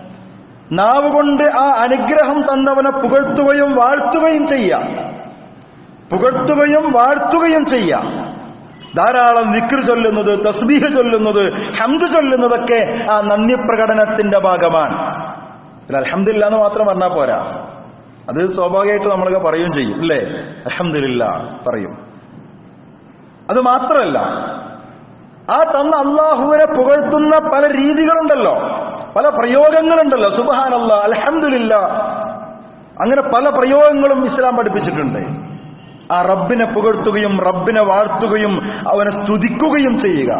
A: നാവ് കൊണ്ട് ആ അനുഗ്രഹം തന്നവനെ പുകഴ്ത്തുകയും വാഴ്ത്തുകയും ചെയ്യാം പുകഴ്ത്തുകയും വാഴ്ത്തുകയും ചെയ്യാം ധാരാളം വിക്ർ ചൊല്ലുന്നത് തസ്ബീഹ് ചൊല്ലുന്നത് ഹംദ് ചൊല്ലുന്നതൊക്കെ ആ നന്ദി പ്രകടനത്തിന്റെ ഭാഗമാണ് അലഹമില്ല എന്ന് മാത്രം പറഞ്ഞാൽ പോരാ അത് സ്വാഭാവികമായിട്ട് നമ്മളൊക്കെ പറയുകയും ചെയ്യും അല്ലേ അലഹമില്ല പറയും അത് മാത്രമല്ല ആ തന്ന അള്ളാഹുവിനെ പുകഴ്ത്തുന്ന പല രീതികളുണ്ടല്ലോ പല പ്രയോഗങ്ങളുണ്ടല്ലോ സുബഹാനല്ല അലഹമില്ല അങ്ങനെ പല പ്രയോഗങ്ങളും ഇസ്ലാം പഠിപ്പിച്ചിട്ടുണ്ട് ആ റബ്ബിനെ പുകഴ്ത്തുകയും റബ്ബിനെ വാഴ്ത്തുകയും അവനെ സ്തുതിക്കുകയും ചെയ്യുക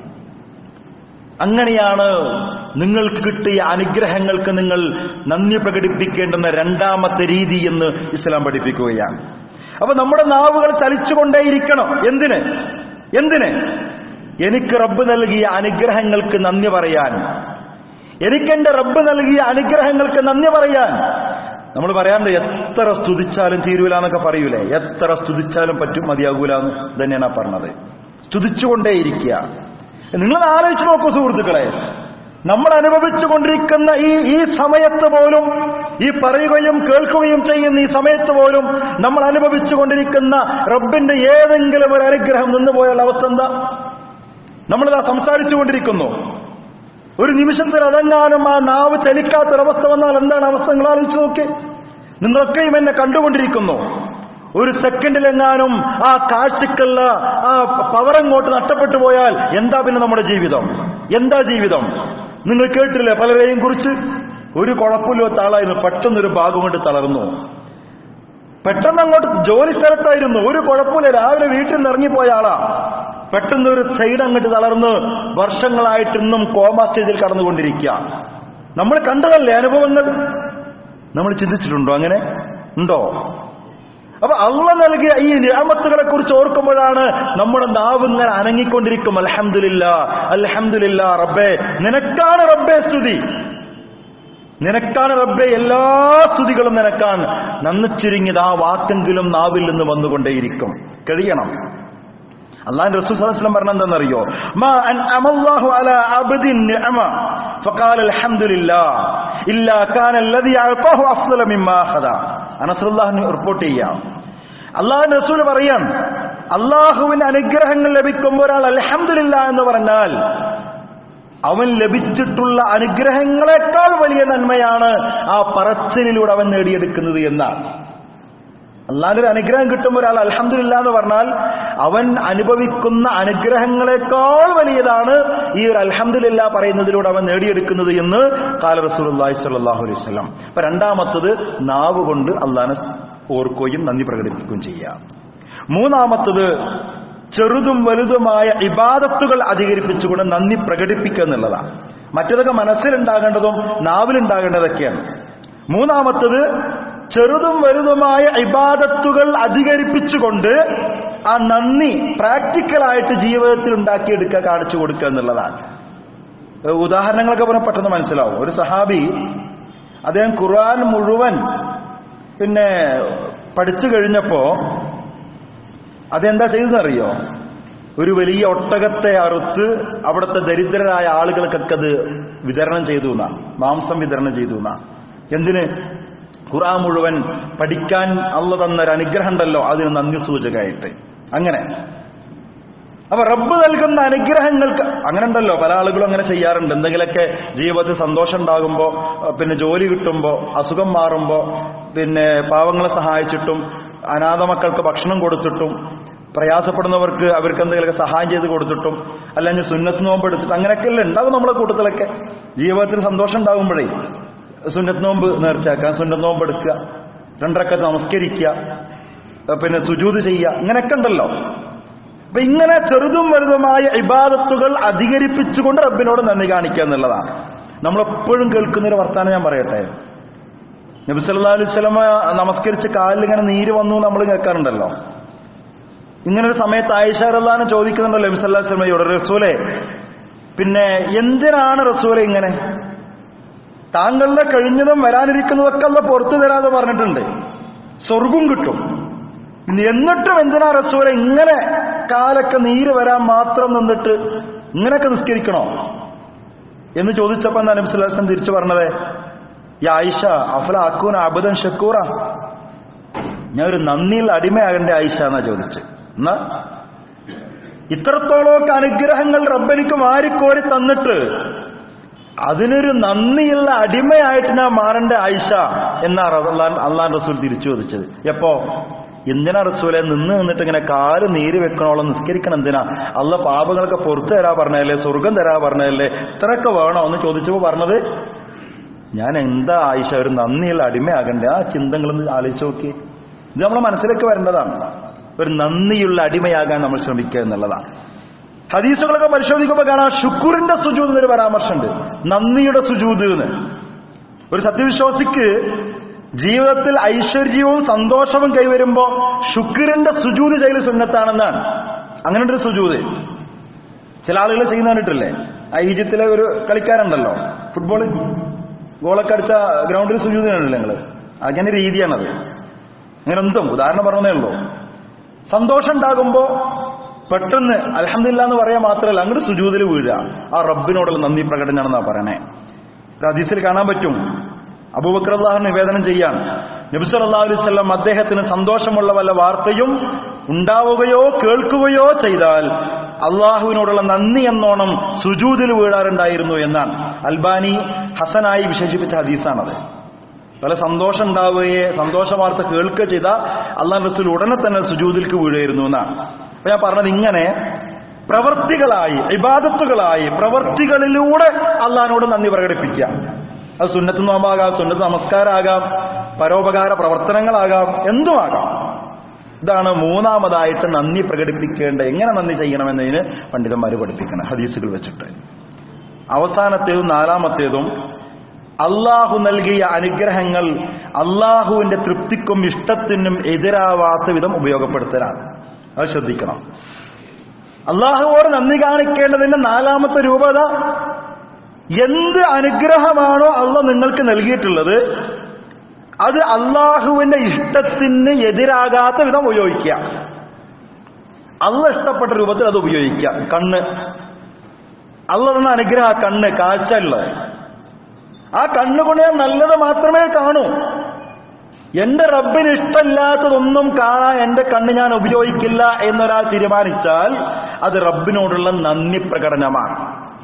A: അങ്ങനെയാണ് നിങ്ങൾക്ക് കിട്ടിയ അനുഗ്രഹങ്ങൾക്ക് നിങ്ങൾ നന്ദി പ്രകടിപ്പിക്കേണ്ടുന്ന രണ്ടാമത്തെ രീതി എന്ന് ഇസ്ലാം പഠിപ്പിക്കുകയാണ് അപ്പൊ നമ്മുടെ നാവുകൾ ചലിച്ചുകൊണ്ടേയിരിക്കണം എന്തിന് എന്തിന് എനിക്ക് റബ്ബ് നൽകിയ അനുഗ്രഹങ്ങൾക്ക് നന്ദി പറയാൻ എനിക്കെന്റെ റബ്ബ് നൽകിയ അനുഗ്രഹങ്ങൾക്ക് നന്ദി പറയാൻ നമ്മൾ പറയാറുണ്ട് എത്ര സ്തുതിച്ചാലും തീരൂല എന്നൊക്കെ പറയൂലേ എത്ര സ്തുതിച്ചാലും പറ്റും മതിയാകൂല എന്ന് തന്നെയാണ് ആ പറഞ്ഞത് സ്തുതിച്ചുകൊണ്ടേയിരിക്കുക നിങ്ങൾ ആലോചിച്ച് നോക്കൂ സുഹൃത്തുക്കളെ നമ്മൾ അനുഭവിച്ചു കൊണ്ടിരിക്കുന്ന ഈ ഈ സമയത്ത് പോലും ഈ പറയുകയും കേൾക്കുകയും ചെയ്യുന്ന ഈ സമയത്ത് പോലും നമ്മൾ അനുഭവിച്ചു കൊണ്ടിരിക്കുന്ന റബ്ബിന്റെ ഏതെങ്കിലും ഒരു അനുഗ്രഹം നിന്നുപോയുള്ള അവസ്ഥ എന്താ നമ്മളിതാ സംസാരിച്ചു കൊണ്ടിരിക്കുന്നു ഒരു നിമിഷത്തിൽ അതെങ്ങാനും ആ നാവ് ചലിക്കാത്തൊരവസ്ഥ വന്നാൽ എന്താണ് അവസ്ഥ നിങ്ങൾ ആലോചിച്ച് നോക്കി നിങ്ങളൊക്കെയും എന്നെ കണ്ടുകൊണ്ടിരിക്കുന്നു ഒരു സെക്കൻഡിലെങ്ങാനും ആ കാഴ്ചക്കുള്ള ആ പവർ അങ്ങോട്ട് നഷ്ടപ്പെട്ടു പോയാൽ എന്താ പിന്നെ നമ്മുടെ ജീവിതം എന്താ ജീവിതം നിങ്ങൾ കേട്ടില്ലേ പലരെയും കുറിച്ച് ഒരു കുഴപ്പമില്ലാത്ത ആളായിരുന്നു പെട്ടെന്നൊരു ഭാഗം കൊണ്ട് തളർന്നു പെട്ടെന്ന് അങ്ങോട്ട് ജോലി സ്ഥലത്തായിരുന്നു ഒരു കുഴപ്പമില്ല രാവിലെ വീട്ടിൽ നിന്ന് ഇറങ്ങിപ്പോയ ആളാ പെട്ടെന്ന് ഒരു സൈഡ് അങ്ങോട്ട് തളർന്ന് വർഷങ്ങളായിട്ട് ഇന്നും കോമ സ്റ്റേജിൽ കടന്നുകൊണ്ടിരിക്കുക നമ്മൾ കണ്ടതല്ലേ അനുഭവങ്ങൾ നമ്മൾ ചിന്തിച്ചിട്ടുണ്ടോ അങ്ങനെ ഉണ്ടോ അപ്പൊ അള്ള നൽകിയ ഈ നിയമത്തുകളെ കുറിച്ച് ഓർക്കുമ്പോഴാണ് നമ്മുടെ നാവ് ഇങ്ങനെ അനങ്ങിക്കൊണ്ടിരിക്കും അലഹമില്ല അലഹമില്ല റബ്ബേ നിനക്കാണ് റബ്ബേ സ്തുതി നിനക്കാണ് റബ്ബെ എല്ലാ സ്തുതികളും നിനക്കാണ് നന്ന് ചുരുങ്ങിയത് ആ വാക്കെങ്കിലും നാവിൽ നിന്ന് വന്നുകൊണ്ടേയിരിക്കും കഴിയണം അള്ളാഹു റസൂൽ സ്വലം പറഞ്ഞ എന്താണെന്നറിയോ മാ അൻ അമല്ലാഹു അല അബ്ദിൻ നിഅമ ഫഖാല അൽഹംദുലില്ലാ ഇല്ലാ കാനല്ലദി അഅതാഹു അഫ്ളല മിമ്മാ ഖദ അനസ്റുല്ലാഹ് റിപ്പോർട്ട് ചെയ്യാം അള്ളാഹു റസൂൽ പറയാൻ അള്ളാഹുവിന്റെ അനുഗ്രഹങ്ങൾ ലഭിക്കുമ്പോൾ ഒരാൾ അൽഹംദുലില്ലാ എന്ന് പറഞ്ഞാൽ അവൻ ലഭിച്ചിട്ടുള്ള അനുഗ്രഹങ്ങളെക്കാൾ വലിയ നന്മയാണ് ആ പറച്ചിലിലൂടെ അവൻ നേടിയെടുക്കുന്നത് എന്നാണ് അല്ലാതെ ഒരു അനുഗ്രഹം കിട്ടുമ്പോൾ ഒരാൾ അൽഹംദുലില്ല എന്ന് പറഞ്ഞാൽ അവൻ അനുഭവിക്കുന്ന അനുഗ്രഹങ്ങളെക്കാൾ വലിയതാണ് ഈ ഒരു അൽഹംദുലില്ല പറയുന്നതിലൂടെ അവൻ നേടിയെടുക്കുന്നത് എന്ന് കാല റസൂലുള്ളാഹി സ്വല്ലല്ലാഹു അലൈഹി വസല്ലം അപ്പൊ രണ്ടാമത്തത് നാവ് കൊണ്ട് അള്ളാഹനെ ഓർക്കുകയും നന്ദി പ്രകടിപ്പിക്കുകയും ചെയ്യാം മൂന്നാമത്തത് ചെറുതും വലുതുമായ ഇബാദത്തുകൾ അധികരിപ്പിച്ചുകൊണ്ട് നന്ദി പ്രകടിപ്പിക്കുക എന്നുള്ളതാണ് മറ്റതൊക്കെ മനസ്സിലുണ്ടാകേണ്ടതും നാവിലുണ്ടാകേണ്ടതൊക്കെയാണ് മൂന്നാമത്തത് ചെറുതും വലുതുമായ ഇബാദത്തുകൾ അധികരിപ്പിച്ചുകൊണ്ട് ആ നന്ദി പ്രാക്ടിക്കലായിട്ട് ജീവിതത്തിൽ ഉണ്ടാക്കിയെടുക്കുക കാണിച്ചു കൊടുക്കുക എന്നുള്ളതാണ് ഏഹ് ഉദാഹരണങ്ങളൊക്കെ പറഞ്ഞാൽ പെട്ടെന്ന് മനസ്സിലാവും ഒരു സഹാബി അദ്ദേഹം ഖുർആൻ മുഴുവൻ പിന്നെ പഠിച്ചു കഴിഞ്ഞപ്പോ അതെന്താ ചെയ്തതെന്നറിയോ ഒരു വലിയ ഒട്ടകത്തെ അറുത്ത് അവിടുത്തെ ദരിദ്രരായ ആളുകൾക്കൊക്കെ അത് വിതരണം ചെയ്തു എന്നാ മാംസം വിതരണം ചെയ്തു എന്നാ എന്തിന് ഖുറാൻ മുഴുവൻ പഠിക്കാൻ അള്ള തന്നൊരു അനുഗ്രഹം ഉണ്ടല്ലോ അതിന് നന്ദി സൂചകമായിട്ട് അങ്ങനെ അപ്പൊ റബ്ബ് നൽകുന്ന അനുഗ്രഹങ്ങൾക്ക് അങ്ങനെ ഉണ്ടല്ലോ പല ആളുകളും അങ്ങനെ ചെയ്യാറുണ്ട് എന്തെങ്കിലുമൊക്കെ ജീവിതത്തിൽ സന്തോഷം ഉണ്ടാകുമ്പോ അഹ് പിന്നെ ജോലി കിട്ടുമ്പോ അസുഖം മാറുമ്പോ പിന്നെ പാവങ്ങളെ സഹായിച്ചിട്ടും അനാഥ മക്കൾക്ക് ഭക്ഷണം കൊടുത്തിട്ടും പ്രയാസപ്പെടുന്നവർക്ക് അവർക്ക് എന്തെങ്കിലുമൊക്കെ സഹായം ചെയ്ത് കൊടുത്തിട്ടും അല്ലെങ്കിൽ സുന്നത്ത് നോമ്പ് എടുത്തിട്ട് അങ്ങനെയൊക്കെയല്ലേ ഉണ്ടാവും നമ്മളെ കൂട്ടത്തിലൊക്കെ ജീവിതത്തിൽ സന്തോഷം ഉണ്ടാകുമ്പോഴേ സുന്നത്ത് നോമ്പ് നേർച്ചാക്കാൻ സുന്നത്ത് നോമ്പ് എടുക്കുക രണ്ടരക്കെ നമസ്കരിക്കുക അഹ് പിന്നെ സുജൂത് ചെയ്യുക ഇങ്ങനെയൊക്കെ ഉണ്ടല്ലോ അപ്പൊ ഇങ്ങനെ ചെറുതും വലുതുമായ ഇബാദത്തുകൾ അധികരിപ്പിച്ചുകൊണ്ട് റബ്ബിനോട് നന്ദി കാണിക്കുക എന്നുള്ളതാണ് നമ്മളെപ്പോഴും കേൾക്കുന്ന ഒരു വർത്താനം ഞാൻ പറയട്ടെ നബി സല്ലല്ലാഹു അലൈഹി വസല്ലമ നമസ്കരിച്ച് കാലിൽ ഇങ്ങനെ നീര് വന്നു നമ്മൾ കേൾക്കാറുണ്ടല്ലോ ഇങ്ങനെ ഒരു സമയത്ത് ആയിഷ റല്ലാനെ ചോദിക്കുന്നുണ്ടല്ലോ നബി സല്ലല്ലാഹു അലൈഹി വസല്ലമയോട് റസൂലെ പിന്നെ എന്തിനാണ് റസൂലെ ഇങ്ങനെ താങ്കളുടെ കഴിഞ്ഞതും വരാനിരിക്കുന്നതൊക്കെ അല്ല പുറത്തു തരാതെ പറഞ്ഞിട്ടുണ്ട് സ്വർഗം കിട്ടും ഇനി എന്നിട്ടും എന്തിനാ റസൂലെ ഇങ്ങനെ കാലൊക്കെ നീര് വരാൻ മാത്രം നിന്നിട്ട് ഇങ്ങനെയൊക്കെ നിസ്കരിക്കണോ എന്ന് ചോദിച്ചപ്പോ എന്താ നബി സല്ലല്ലാഹു അലൈഹി വസല്ലം തിരിച്ചു പറഞ്ഞത് ഈ ആയിഷ അഫല അക്കൂന അബദൻ ഷക്കൂറ ഞാൻ ഒരു നന്ദിയുള്ള അടിമയാകണ്ടേ ആയിഷ എന്നാ ചോദിച്ചു എന്നാ ഇത്രത്തോളമൊക്കെ അനുഗ്രഹങ്ങൾ റബ്ബനിക്ക് വാരിക്കോരി തന്നിട്ട് അതിനൊരു നന്ദിയുള്ള അടിമയായിട്ട് ഞാൻ മാറേണ്ട ആയിഷ എന്നാണ് അള്ളാൻ അള്ളാൻ റസൂൽ തിരിച്ചു ചോദിച്ചത് എപ്പോ എന്തിനാ റസൂലെ നിന്ന് നിന്നിട്ട് ഇങ്ങനെ കാല് നീര് വെക്കണോളം നിസ്കരിക്കണം എന്തിനാ അള്ള പാപങ്ങളൊക്കെ പുറത്തു തരാ പറഞ്ഞതല്ലേ സ്വർഗം തരാ പറഞ്ഞതല്ലേ ഇത്രയൊക്കെ വേണോ എന്ന് ചോദിച്ചപ്പോ പറഞ്ഞത് ഞാൻ എന്താ ആയിഷ ഒരു നന്ദിയുള്ള അടിമയാകണ്ടേ ആ ചിന്തകളൊന്ന് ആലോചിച്ച് നോക്കി ഇത് നമ്മളെ മനസ്സിലേക്ക് വരേണ്ടതാണ് ഒരു നന്ദിയുള്ള അടിമയാകാൻ നമ്മൾ ശ്രമിക്കുക എന്നുള്ളതാണ് ഹദീസുകളൊക്കെ പരിശോധിക്കുമ്പോൾ കാണാം ഷുക്കൂറിന്റെ സുജൂത് എന്നൊരു പരാമർശമുണ്ട് നന്ദിയുടെ സുജൂത് എന്ന് ഒരു സത്യവിശ്വാസിക്ക് ജീവിതത്തിൽ ഐശ്വര്യവും സന്തോഷവും കൈവരുമ്പോ ശുക്രിന്റെ സുജൂത് ചെയ്യൽ സുന്നത്താണെന്നാണ് അങ്ങനെ ഒരു സുജൂത് ചില ആളുകൾ ചെയ്യുന്ന കണ്ടിട്ടില്ലേ ആ ഈജിപ്തിലെ ഒരു കളിക്കാരുണ്ടല്ലോ ഫുട്ബോൾ ഗോളൊക്കെ അടിച്ച ഗ്രൗണ്ടിൽ സുജൂത് കണ്ടില്ലേ നിങ്ങള് അങ്ങനെ രീതിയാണത് അങ്ങനെ എന്തും ഉദാഹരണം പറഞ്ഞതേ ഉള്ളൂ സന്തോഷം ഉണ്ടാകുമ്പോ പെട്ടെന്ന് അലഹമില്ല എന്ന് പറയാൻ മാത്രമല്ല അങ്ങോട്ട് സുജൂതിൽ വീഴുക ആ റബ്ബിനോടുള്ള നന്ദി പ്രകടനമാണെന്നാ പറയണേ ഒരു ഹദീസിൽ കാണാൻ പറ്റും അബൂബക്കർ അള്ളാഹു നിവേദനം ചെയ്യാൻ നബി സല്ലല്ലാഹു അലൈഹി വസല്ലം അദ്ദേഹത്തിന് സന്തോഷമുള്ള വല്ല വാർത്തയും ഉണ്ടാവുകയോ കേൾക്കുകയോ ചെയ്താൽ അള്ളാഹുവിനോടുള്ള നന്ദി എന്നോണം സുജൂതിൽ വീഴാറുണ്ടായിരുന്നു എന്നാണ് അൽബാനി ഹസനായി വിശേഷിപ്പിച്ച ഹദീസാണത് പല സന്തോഷം ഉണ്ടാവുകയെ സന്തോഷ വാർത്ത കേൾക്കുക ചെയ്ത അള്ളാഹ് റസൂൽ ഉടനെ തന്നെ സുജൂതിൽക്ക് വീഴുമായിരുന്നു എന്നാണ് അപ്പൊ ഞാൻ പറഞ്ഞത് ഇങ്ങനെ പ്രവർത്തികളായി ഇബാദത്തുകളായി പ്രവർത്തികളിലൂടെ അള്ളഹാനോട് നന്ദി പ്രകടിപ്പിക്കുക അത് സുന്നത്ത് നോമ്പാകാം സുന്നത്ത് നമസ്കാരാകാം പരോപകാര പ്രവർത്തനങ്ങളാകാം എന്തുമാകാം ഇതാണ് മൂന്നാമതായിട്ട് നന്ദി പ്രകടിപ്പിക്കേണ്ട എങ്ങനെ നന്ദി ചെയ്യണമെന്നതിന് പണ്ഡിതന്മാർ പഠിപ്പിക്കണം ഹദീസുകൾ വെച്ചിട്ട് അവസാനത്തേതും നാലാമത്തേതും അള്ളാഹു നൽകിയ അനുഗ്രഹങ്ങൾ അള്ളാഹുവിന്റെ തൃപ്തിക്കും ഇഷ്ടത്തിനും എതിരാവാത്ത വിധം ഉപയോഗപ്പെടുത്തലാണ് അത് ശ്രദ്ധിക്കണം അള്ളാഹുവോട് നന്ദി കാണിക്കേണ്ടതിന്റെ നാലാമത്തെ രൂപത എന്ത് അനുഗ്രഹമാണോ അള്ള നിങ്ങൾക്ക് നൽകിയിട്ടുള്ളത് അത് അള്ളാഹുവിന്റെ ഇഷ്ടത്തിന് എതിരാകാത്ത വിധം ഉപയോഗിക്കുക അള്ള ഇഷ്ടപ്പെട്ട രൂപത്തിൽ അത് ഉപയോഗിക്കുക കണ്ണ് അള്ള തന്ന അനുഗ്രഹ കണ്ണ് കാഴ്ച ഉള്ളത് ആ കണ്ണുകൊണ്ട് ഞാൻ നല്ലത് മാത്രമേ കാണൂ എന്റെ റബ്ബിന് ഇഷ്ടമില്ലാത്തതൊന്നും കാണാൻ എന്റെ കണ്ണ് ഞാൻ ഉപയോഗിക്കില്ല എന്നൊരാൾ തീരുമാനിച്ചാൽ അത് റബ്ബിനോടുള്ള നന്ദി പ്രകടനമാണ്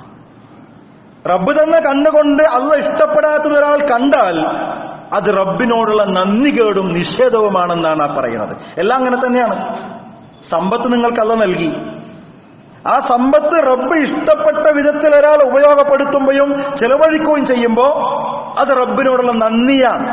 A: റബ്ബ് തന്ന കണ്ണുകൊണ്ട് അല്ല ഇഷ്ടപ്പെടാത്തത് ഒരാൾ കണ്ടാൽ അത് റബ്ബിനോടുള്ള നന്ദി കേടും നിഷേധവുമാണെന്നാണ് ആ പറയുന്നത് എല്ലാം അങ്ങനെ തന്നെയാണ് സമ്പത്ത് നിങ്ങൾക്ക് അല്ല നൽകി ആ സമ്പത്ത് റബ്ബ് ഇഷ്ടപ്പെട്ട വിധത്തിൽ ഒരാൾ ഉപയോഗപ്പെടുത്തുമ്പോഴും ചെലവഴിക്കുകയും ചെയ്യുമ്പോൾ അത് റബ്ബിനോടുള്ള നന്ദിയാണ്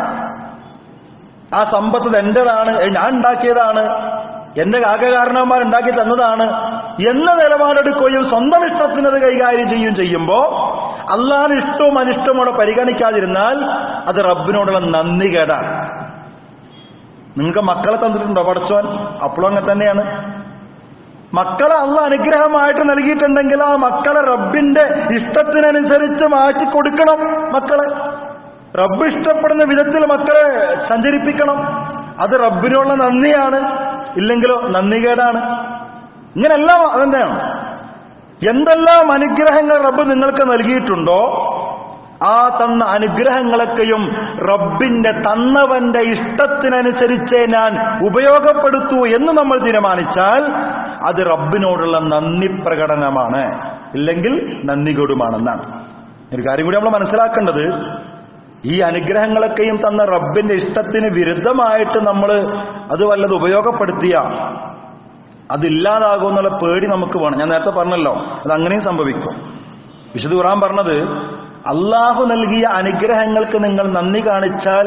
A: ആ സമ്പത്ത് എന്റേതാണ് ഞാൻ ഉണ്ടാക്കിയതാണ് എന്റെ കാകകാരണവന്മാർ ഉണ്ടാക്കി തന്നതാണ് എന്ന നിലപാടെടുക്കുകയും സ്വന്തം ഇഷ്ടത്തിനത് കൈകാര്യം ചെയ്യുകയും ചെയ്യുമ്പോൾ അള്ളാഹ് ഇഷ്ടവും അനിഷ്ടവും അവിടെ പരിഗണിക്കാതിരുന്നാൽ അത് റബ്ബിനോടുള്ള നന്ദി കേടാണ് നിങ്ങൾക്ക് മക്കളെ തന്നിട്ടുണ്ടോ പഠിച്ചോൻ അപ്പോഴും അങ്ങനെ തന്നെയാണ് മക്കളെ അള്ള അനുഗ്രഹമായിട്ട് നൽകിയിട്ടുണ്ടെങ്കിൽ ആ മക്കളെ റബ്ബിന്റെ ഇഷ്ടത്തിനനുസരിച്ച് മാറ്റി കൊടുക്കണം മക്കളെ റബ്ബ് ഇഷ്ടപ്പെടുന്ന വിധത്തിൽ മക്കളെ സഞ്ചരിപ്പിക്കണം അത് റബ്ബിനുള്ള നന്ദിയാണ് ഇല്ലെങ്കിലോ നന്ദികേടാണ് ഇങ്ങനെല്ലാം അതെന്താണ് എന്തെല്ലാം അനുഗ്രഹങ്ങൾ റബ്ബ് നിങ്ങൾക്ക് നൽകിയിട്ടുണ്ടോ ആ തന്ന അനുഗ്രഹങ്ങളൊക്കെയും റബ്ബിന്റെ തന്നവന്റെ ഇഷ്ടത്തിനനുസരിച്ചേ ഞാൻ ഉപയോഗപ്പെടുത്തൂ എന്ന് നമ്മൾ തീരുമാനിച്ചാൽ അത് റബ്ബിനോടുള്ള നന്ദി പ്രകടനമാണ് ഇല്ലെങ്കിൽ നന്ദി കൊടുമാണെന്നാണ് ഒരു കാര്യം കൂടി നമ്മൾ മനസ്സിലാക്കേണ്ടത് ഈ അനുഗ്രഹങ്ങളൊക്കെയും തന്ന റബ്ബിന്റെ ഇഷ്ടത്തിന് വിരുദ്ധമായിട്ട് നമ്മൾ അത് വല്ലത് ഉപയോഗപ്പെടുത്തിയ അതില്ലാതാകുമെന്നുള്ള പേടി നമുക്ക് വേണം ഞാൻ നേരത്തെ പറഞ്ഞല്ലോ അത് അങ്ങനെയും സംഭവിക്കും വിശുദ്ധ ഖുറാൻ പറഞ്ഞത് അള്ളാഹു നൽകിയ അനുഗ്രഹങ്ങൾക്ക് നിങ്ങൾ നന്ദി കാണിച്ചാൽ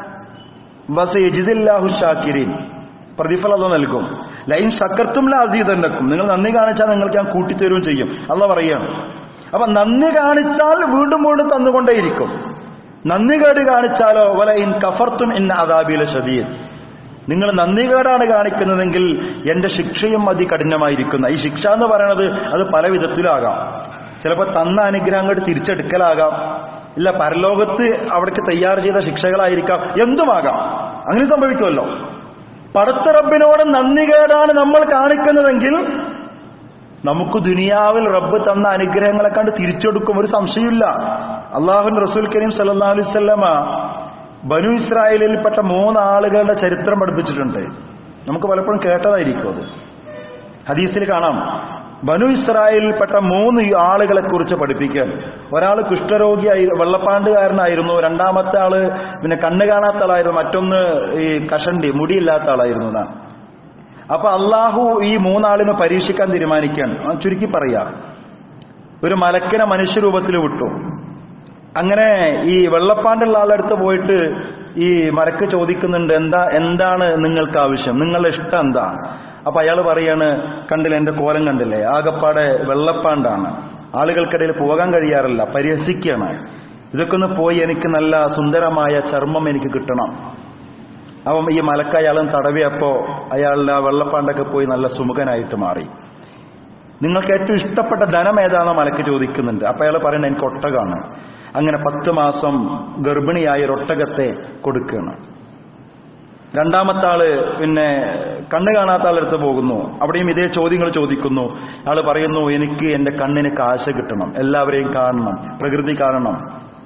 A: വസ യജിദില്ലാഹു ഷാക്കിരീൻ പ്രതിഫലം അത് നൽകും ലൈൻ ശക്കർത്തും ലാസീതന്നക്കും നിങ്ങൾ നന്ദി കാണിച്ചാൽ നിങ്ങൾക്ക് ഞാൻ കൂട്ടിത്തരുകയും ചെയ്യും അല്ല പറയുകയാണ് അപ്പൊ നന്ദി കാണിച്ചാൽ വീണ്ടും വീണ്ടും തന്നുകൊണ്ടേയിരിക്കും നന്ദി കേട് കാണിച്ചാലോ വല ഇൻ കഫർത്തും എന്ന അതാബിയിലെ ശതീർ നിങ്ങൾ നന്ദി കേടാണ് കാണിക്കുന്നതെങ്കിൽ എന്റെ ശിക്ഷയും അതികഠിനമായിരിക്കുന്ന ഈ ശിക്ഷ എന്ന് പറയുന്നത് അത് പല വിധത്തിലാകാം ചിലപ്പോൾ തന്ന അനുഗ്രഹങ്ങൾ തിരിച്ചെടുക്കലാകാം ഇല്ല പരലോകത്ത് അവിടേക്ക് തയ്യാർ ചെയ്ത ശിക്ഷകളായിരിക്കാം എന്തുമാകാം അങ്ങനെ സംഭവിക്കുമല്ലോ പടച്ച റബ്ബിനോട് നന്ദി കേടാണ് നമ്മൾ കാണിക്കുന്നതെങ്കിൽ നമുക്ക് ദുനിയാവിൽ റബ്ബ് തന്ന അനുഗ്രഹങ്ങളെ കണ്ട് തിരിച്ചെടുക്കും ഒരു സംശയമില്ല അള്ളാഹുൻ റസൂൽ കരീം സല്ലാ അലൈവല്ലമ ബനു ഇസ്രായേലിൽപ്പെട്ട മൂന്നാളുകളുടെ ചരിത്രം പഠിപ്പിച്ചിട്ടുണ്ട് നമുക്ക് പലപ്പോഴും കേട്ടതായിരിക്കും അത് ഹദീസിൽ കാണാം ബനു ഇസ്രായേലിൽപ്പെട്ട മൂന്ന് ആളുകളെ കുറിച്ച് പഠിപ്പിക്കാൻ ഒരാൾ കുഷ്ഠരോഗിയായി വെള്ളപ്പാണ്ടുകാരനായിരുന്നു രണ്ടാമത്തെ ആള് പിന്നെ കണ്ണ് കാണാത്ത ആളായിരുന്നു മറ്റൊന്ന് ഈ കഷണ്ടി മുടിയില്ലാത്ത ആളായിരുന്നു എന്നാണ് അപ്പൊ അള്ളാഹു ഈ മൂന്നാളിനെ പരീക്ഷിക്കാൻ തീരുമാനിക്കാൻ ചുരുക്കി പറയാ ഒരു മലക്കിനെ മനുഷ്യരൂപത്തിൽ വിട്ടു അങ്ങനെ ഈ വെള്ളപ്പാണ്ടുള്ള ആളടുത്ത് പോയിട്ട് ഈ മരക്ക് ചോദിക്കുന്നുണ്ട് എന്താ എന്താണ് നിങ്ങൾക്ക് ആവശ്യം നിങ്ങളുടെ ഇഷ്ടം എന്താ അപ്പൊ അയാൾ പറയാണ് കണ്ടില്ല എന്റെ കോലം കണ്ടില്ലേ ആകപ്പാടെ വെള്ളപ്പാണ്ടാണ് ആളുകൾക്കിടയിൽ പോകാൻ കഴിയാറില്ല പരിഹസിക്കുകയാണ് ഇതൊക്കെ ഒന്ന് പോയി എനിക്ക് നല്ല സുന്ദരമായ ചർമ്മം എനിക്ക് കിട്ടണം അപ്പം ഈ മലക്ക അയാളും തടവിയപ്പോ അയാളുടെ ആ വെള്ളപ്പാണ്ടൊക്കെ പോയി നല്ല സുമുഖനായിട്ട് മാറി നിങ്ങൾക്ക് ഏറ്റവും ഇഷ്ടപ്പെട്ട ധനം ഏതാണോ മലക്ക് ചോദിക്കുന്നുണ്ട് അപ്പൊ അയാൾ പറയുന്നത് എനിക്ക് ഒട്ടകാണ് അങ്ങനെ പത്ത് മാസം ഗർഭിണിയായ ഒരു ഒട്ടകത്തെ കൊടുക്കുകയാണ് രണ്ടാമത്തെ ആള് പിന്നെ കണ്ണ് കാണാത്ത ആളെടുത്ത് പോകുന്നു അവിടെയും ഇതേ ചോദ്യങ്ങൾ ചോദിക്കുന്നു ആള് പറയുന്നു എനിക്ക് എന്റെ കണ്ണിന് കാശ് കിട്ടണം എല്ലാവരെയും കാണണം പ്രകൃതി കാണണം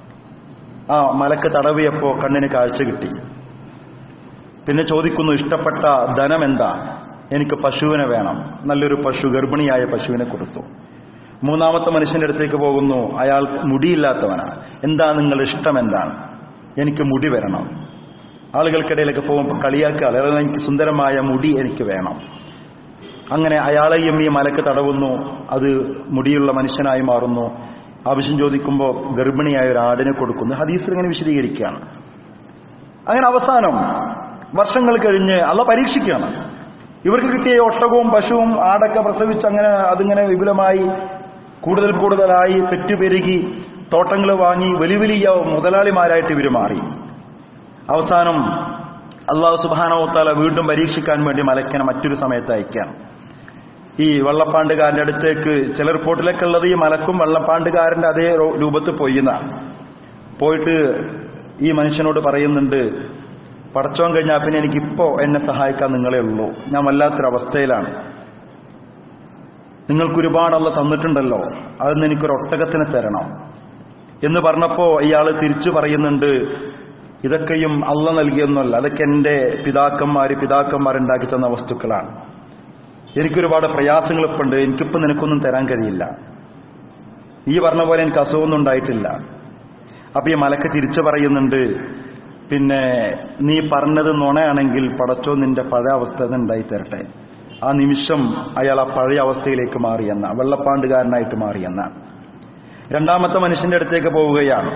A: ആ മലക്ക് തടവിയപ്പോ കണ്ണിന് കാഴ്ച കിട്ടി പിന്നെ ചോദിക്കുന്നു ഇഷ്ടപ്പെട്ട ധനം എന്താ എനിക്ക് പശുവിനെ വേണം നല്ലൊരു പശു ഗർഭിണിയായ പശുവിനെ കൊടുത്തു മൂന്നാമത്തെ മനുഷ്യന്റെ അടുത്തേക്ക് പോകുന്നു അയാൾ മുടിയില്ലാത്തവനാണ് എന്താ നിങ്ങളുടെ ഇഷ്ടം എന്താണ് എനിക്ക് മുടി വരണം ആളുകൾക്കിടയിലൊക്കെ പോകുമ്പോൾ കളിയാക്കുക അതായത് എനിക്ക് സുന്ദരമായ മുടി എനിക്ക് വേണം അങ്ങനെ അയാളെയും ഈ മലക്ക് തടവുന്നു അത് മുടിയുള്ള മനുഷ്യനായി മാറുന്നു ആവശ്യം ചോദിക്കുമ്പോൾ ഗർഭിണിയായ ഒരു ആടിനെ കൊടുക്കുന്നു ഹദീസിൽ ഇങ്ങനെ വിശദീകരിക്കുകയാണ് അങ്ങനെ അവസാനം വർഷങ്ങൾ കഴിഞ്ഞ് അള്ള പരീക്ഷിക്കുകയാണ് ഇവർക്ക് കിട്ടിയ ഒട്ടകവും പശുവും ആടൊക്കെ പ്രസവിച്ച് അങ്ങനെ അതിങ്ങനെ വിപുലമായി കൂടുതൽ കൂടുതലായി പെറ്റുപെരുകി തോട്ടങ്ങൾ വാങ്ങി വലിയ വലിയ മുതലാളിമാരായിട്ട് ഇവർ മാറി അവസാനം അള്ളാഹു സുബാനോത്താല വീണ്ടും പരീക്ഷിക്കാൻ വേണ്ടി മലക്കനെ മറ്റൊരു സമയത്ത് അയക്കാം ഈ വെള്ളപ്പാണ്ടുകാരന്റെ അടുത്തേക്ക് ചില റിപ്പോർട്ടിലൊക്കെ ഉള്ളത് ഈ മലക്കും വെള്ളപ്പാണ്ടുകാരന്റെ അതേ രൂപത്തിൽ പോയിന്നാണ് പോയിട്ട് ഈ മനുഷ്യനോട് പറയുന്നുണ്ട് പടച്ചോൻ കഴിഞ്ഞാൽ പിന്നെ എനിക്കിപ്പോ എന്നെ സഹായിക്കാൻ നിങ്ങളെ ഉള്ളൂ ഞാൻ വല്ലാത്തൊരവസ്ഥയിലാണ് നിങ്ങൾക്ക് ഒരുപാട് അള്ള തന്നിട്ടുണ്ടല്ലോ അതിന് എനിക്കൊരു ഒട്ടകത്തിന് തരണം എന്ന് പറഞ്ഞപ്പോ ഇയാൾ തിരിച്ചു പറയുന്നുണ്ട് ഇതൊക്കെയും അള്ള നൽകിയൊന്നുമല്ല അതൊക്കെ എന്റെ പിതാക്കന്മാര് പിതാക്കന്മാരുണ്ടാക്കി തന്ന വസ്തുക്കളാണ് എനിക്കൊരുപാട് പ്രയാസങ്ങൾ ഇപ്പം ഉണ്ട് എനിക്കിപ്പം നിനക്കൊന്നും തരാൻ കഴിയില്ല ഈ പറഞ്ഞ പോലെ എനിക്ക് അസുഖമൊന്നും ഉണ്ടായിട്ടില്ല അപ്പൊ ഈ മലക്ക് തിരിച്ചു പറയുന്നുണ്ട് പിന്നെ നീ പറഞ്ഞത് നുണയാണെങ്കിൽ പടച്ചോ നിന്റെ പഴയ അവസ്ഥ ഉണ്ടായി തരട്ടെ ആ നിമിഷം അയാൾ ആ പഴയ അവസ്ഥയിലേക്ക് മാറിയെന്ന വെള്ളപ്പാണ്ടുകാരനായിട്ട് മാറിയെന്ന രണ്ടാമത്തെ മനുഷ്യന്റെ അടുത്തേക്ക് പോവുകയാണ്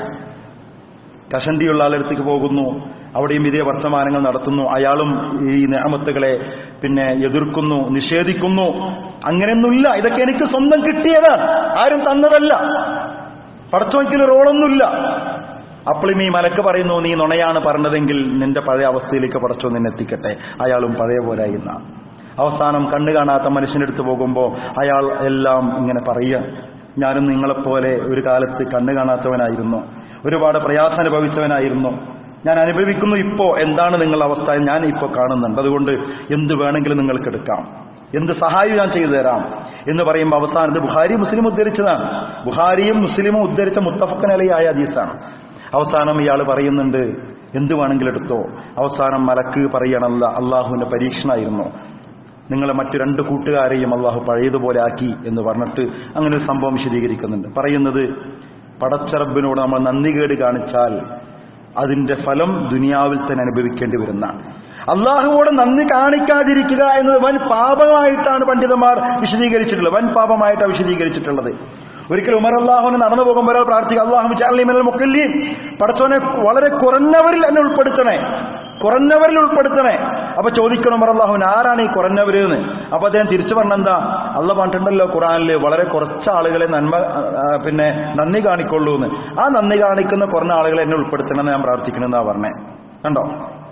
A: കഷണ്ടിയുള്ള ആളടുത്തേക്ക് പോകുന്നു അവിടെയും ഇതേ വർത്തമാനങ്ങൾ നടത്തുന്നു അയാളും ഈ നിയമത്തുകളെ പിന്നെ എതിർക്കുന്നു നിഷേധിക്കുന്നു അങ്ങനെയൊന്നുമില്ല ഇതൊക്കെ എനിക്ക് സ്വന്തം കിട്ടിയതാണ് ആരും തന്നതല്ല പടച്ചോയ്ക്കൊരു റോളൊന്നുമില്ല അപ്പോഴും ഈ മലക്ക് പറയുന്നു നീ നുണയാണ് പറഞ്ഞതെങ്കിൽ നിന്റെ പഴയ അവസ്ഥയിലേക്ക് പടച്ചോ നിന്നെ എത്തിക്കട്ടെ അയാളും പഴയ പോരായിരുന്ന അവസാനം കണ്ണു കാണാത്ത മനുഷ്യനെടുത്ത് പോകുമ്പോൾ അയാൾ എല്ലാം ഇങ്ങനെ പറയുക ഞാനും നിങ്ങളെപ്പോലെ ഒരു കാലത്ത് കണ്ണു കാണാത്തവനായിരുന്നു ഒരുപാട് പ്രയാസം അനുഭവിച്ചവനായിരുന്നു ഞാൻ അനുഭവിക്കുന്നു ഇപ്പോ എന്താണ് നിങ്ങളുടെ അവസ്ഥ ഞാൻ ഇപ്പോൾ കാണുന്നുണ്ട് അതുകൊണ്ട് എന്ത് വേണമെങ്കിലും നിങ്ങൾക്ക് എടുക്കാം എന്ത് സഹായം ഞാൻ ചെയ്തു തരാം എന്ന് പറയുമ്പോൾ അവസാനത്ത് ബുഹാരി മുസ്ലിം ഉദ്ധരിച്ചതാണ് ബുഹാരിയും മുസ്ലിമും ഉദ്ധരിച്ച മുത്തഫക്കനലയായ ഹദീസാണ് അവസാനം ഇയാൾ പറയുന്നുണ്ട് എന്ത് വേണമെങ്കിലും എടുത്തോ അവസാനം മലക്ക് പറയണല്ല അള്ളാഹുവിന്റെ പരീക്ഷണമായിരുന്നു നിങ്ങളെ മറ്റു രണ്ട് കൂട്ടുകാരെയും അള്ളാഹു പഴയതുപോലെ ആക്കി എന്ന് പറഞ്ഞിട്ട് അങ്ങനെ ഒരു സംഭവം വിശദീകരിക്കുന്നുണ്ട് പറയുന്നത് പടച്ചറബിനോട് നമ്മൾ നന്ദികേട് കാണിച്ചാൽ അതിന്റെ ഫലം ദുനിയാവിൽ തന്നെ അനുഭവിക്കേണ്ടി വരുന്ന അള്ളാഹുവോട് നന്ദി കാണിക്കാതിരിക്കുക എന്നത് വൻ പാപമായിട്ടാണ് പണ്ഡിതന്മാർ വിശദീകരിച്ചിട്ടുള്ളത് വൻ പാപമായിട്ടാണ് വിശദീകരിച്ചിട്ടുള്ളത് ഒരിക്കൽ ഉമർ അള്ളാഹുവിനെ നടന്നു പോകുമ്പോൾ ഒരാൾ പ്രാർത്ഥിക്കുക അള്ളാഹു ചാലിമൽ മുക്കല്ലീൻ പടച്ചോനെ വളരെ കുറഞ്ഞവരിൽ എന്നെ ഉൾപ്പെടുത്തണേ കുറഞ്ഞവരിൽ ഉൾപ്പെടുത്തണേ അപ്പൊ ചോദിക്കണം ഉമർ അള്ളാഹുവിന് ആരാണ് ഈ കുറഞ്ഞവര് എന്ന് അപ്പൊ അദ്ദേഹം തിരിച്ചു പറഞ്ഞെന്താ അള്ള പറഞ്ഞിട്ടുണ്ടല്ലോ ഖുറാനില് വളരെ കുറച്ച് ആളുകളെ നന്മ ആ, പിന്നെ നന്ദി കാണിക്കൊള്ളൂ എന്ന് ആ നന്ദി കാണിക്കുന്ന കുറഞ്ഞ ആളുകളെ എന്നെ ഉൾപ്പെടുത്തണമെന്ന് ഞാൻ പ്രാർത്ഥിക്കണമെന്നാ പറഞ്ഞേ കണ്ടോ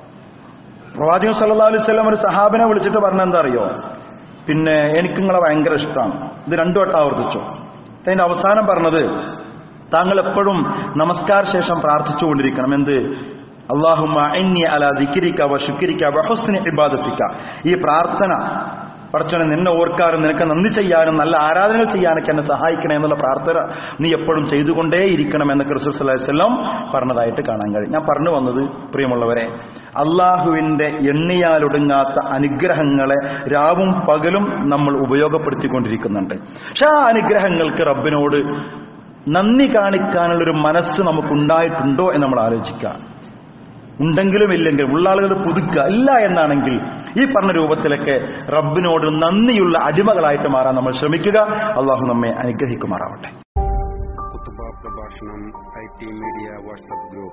A: പ്രവാചകൻ സല്ലാ അലൈഹി സ്വലം ഒരു സഹാബിനെ വിളിച്ചിട്ട് പറഞ്ഞ എന്താ അറിയോ പിന്നെ എനിക്ക് നിങ്ങളെ ഭയങ്കര ഇഷ്ടമാണ് ഇത് രണ്ടു വട്ടം ആവർത്തിച്ചു അതിന്റെ അവസാനം പറഞ്ഞത് താങ്കൾ എപ്പോഴും നമസ്കാര ശേഷം പ്രാർത്ഥിച്ചുകൊണ്ടിരിക്കണം എന്ത് അള്ളാഹുമ്മ അന്യ അല ദിക്കിരിക്ക വ ശുക്രിക്ക വ ഹുസ്നി ഇബാദത്തിക്ക ഈ പ്രാർത്ഥന പടച്ചോനെ നിന്നെ ഓർക്കാനും നിനക്ക് നന്ദി ചെയ്യാനും നല്ല ആരാധനകൾ ചെയ്യാനൊക്കെ എന്നെ സഹായിക്കണേ എന്നുള്ള പ്രാർത്ഥന നീ എപ്പോഴും ചെയ്തുകൊണ്ടേ ഇരിക്കണം എന്നൊക്കെ റസൂൽ സല്ലല്ലാഹു അലൈഹി വസല്ലം പറഞ്ഞതായിട്ട് കാണാൻ കഴിയും ഞാൻ പറഞ്ഞു വന്നത് പ്രിയമുള്ളവരെ അള്ളാഹുവിന്റെ എണ്ണിയാലൊടുങ്ങാത്ത അനുഗ്രഹങ്ങളെ രാവും പകലും നമ്മൾ ഉപയോഗപ്പെടുത്തിക്കൊണ്ടിരിക്കുന്നുണ്ട് പക്ഷെ ആ അനുഗ്രഹങ്ങൾക്ക് റബ്ബിനോട് നന്ദി കാണിക്കാനുള്ളൊരു മനസ്സ് നമുക്കുണ്ടായിട്ടുണ്ടോ എന്ന് നമ്മൾ ആലോചിക്കുക ഉണ്ടെങ്കിലും ഇല്ലെങ്കിലും ഉള്ള ആളുകൾ പുതുക്കുക ഇല്ല എന്നാണെങ്കിൽ ഈ പറഞ്ഞ രൂപത്തിലൊക്കെ റബ്ബിനോട് നന്ദിയുള്ള അടിമകളായിട്ട് മാറാൻ നമ്മൾ ശ്രമിക്കുക അള്ളാഹു നമ്മെ അനുഗ്രഹിക്കുമാറാവട്ടെ
B: കുത്തുബ പ്രഭാഷണം I T media WhatsApp group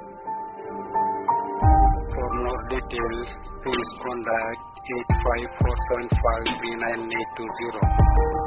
B: for more details please contact eight five four seven five three nine eight two zero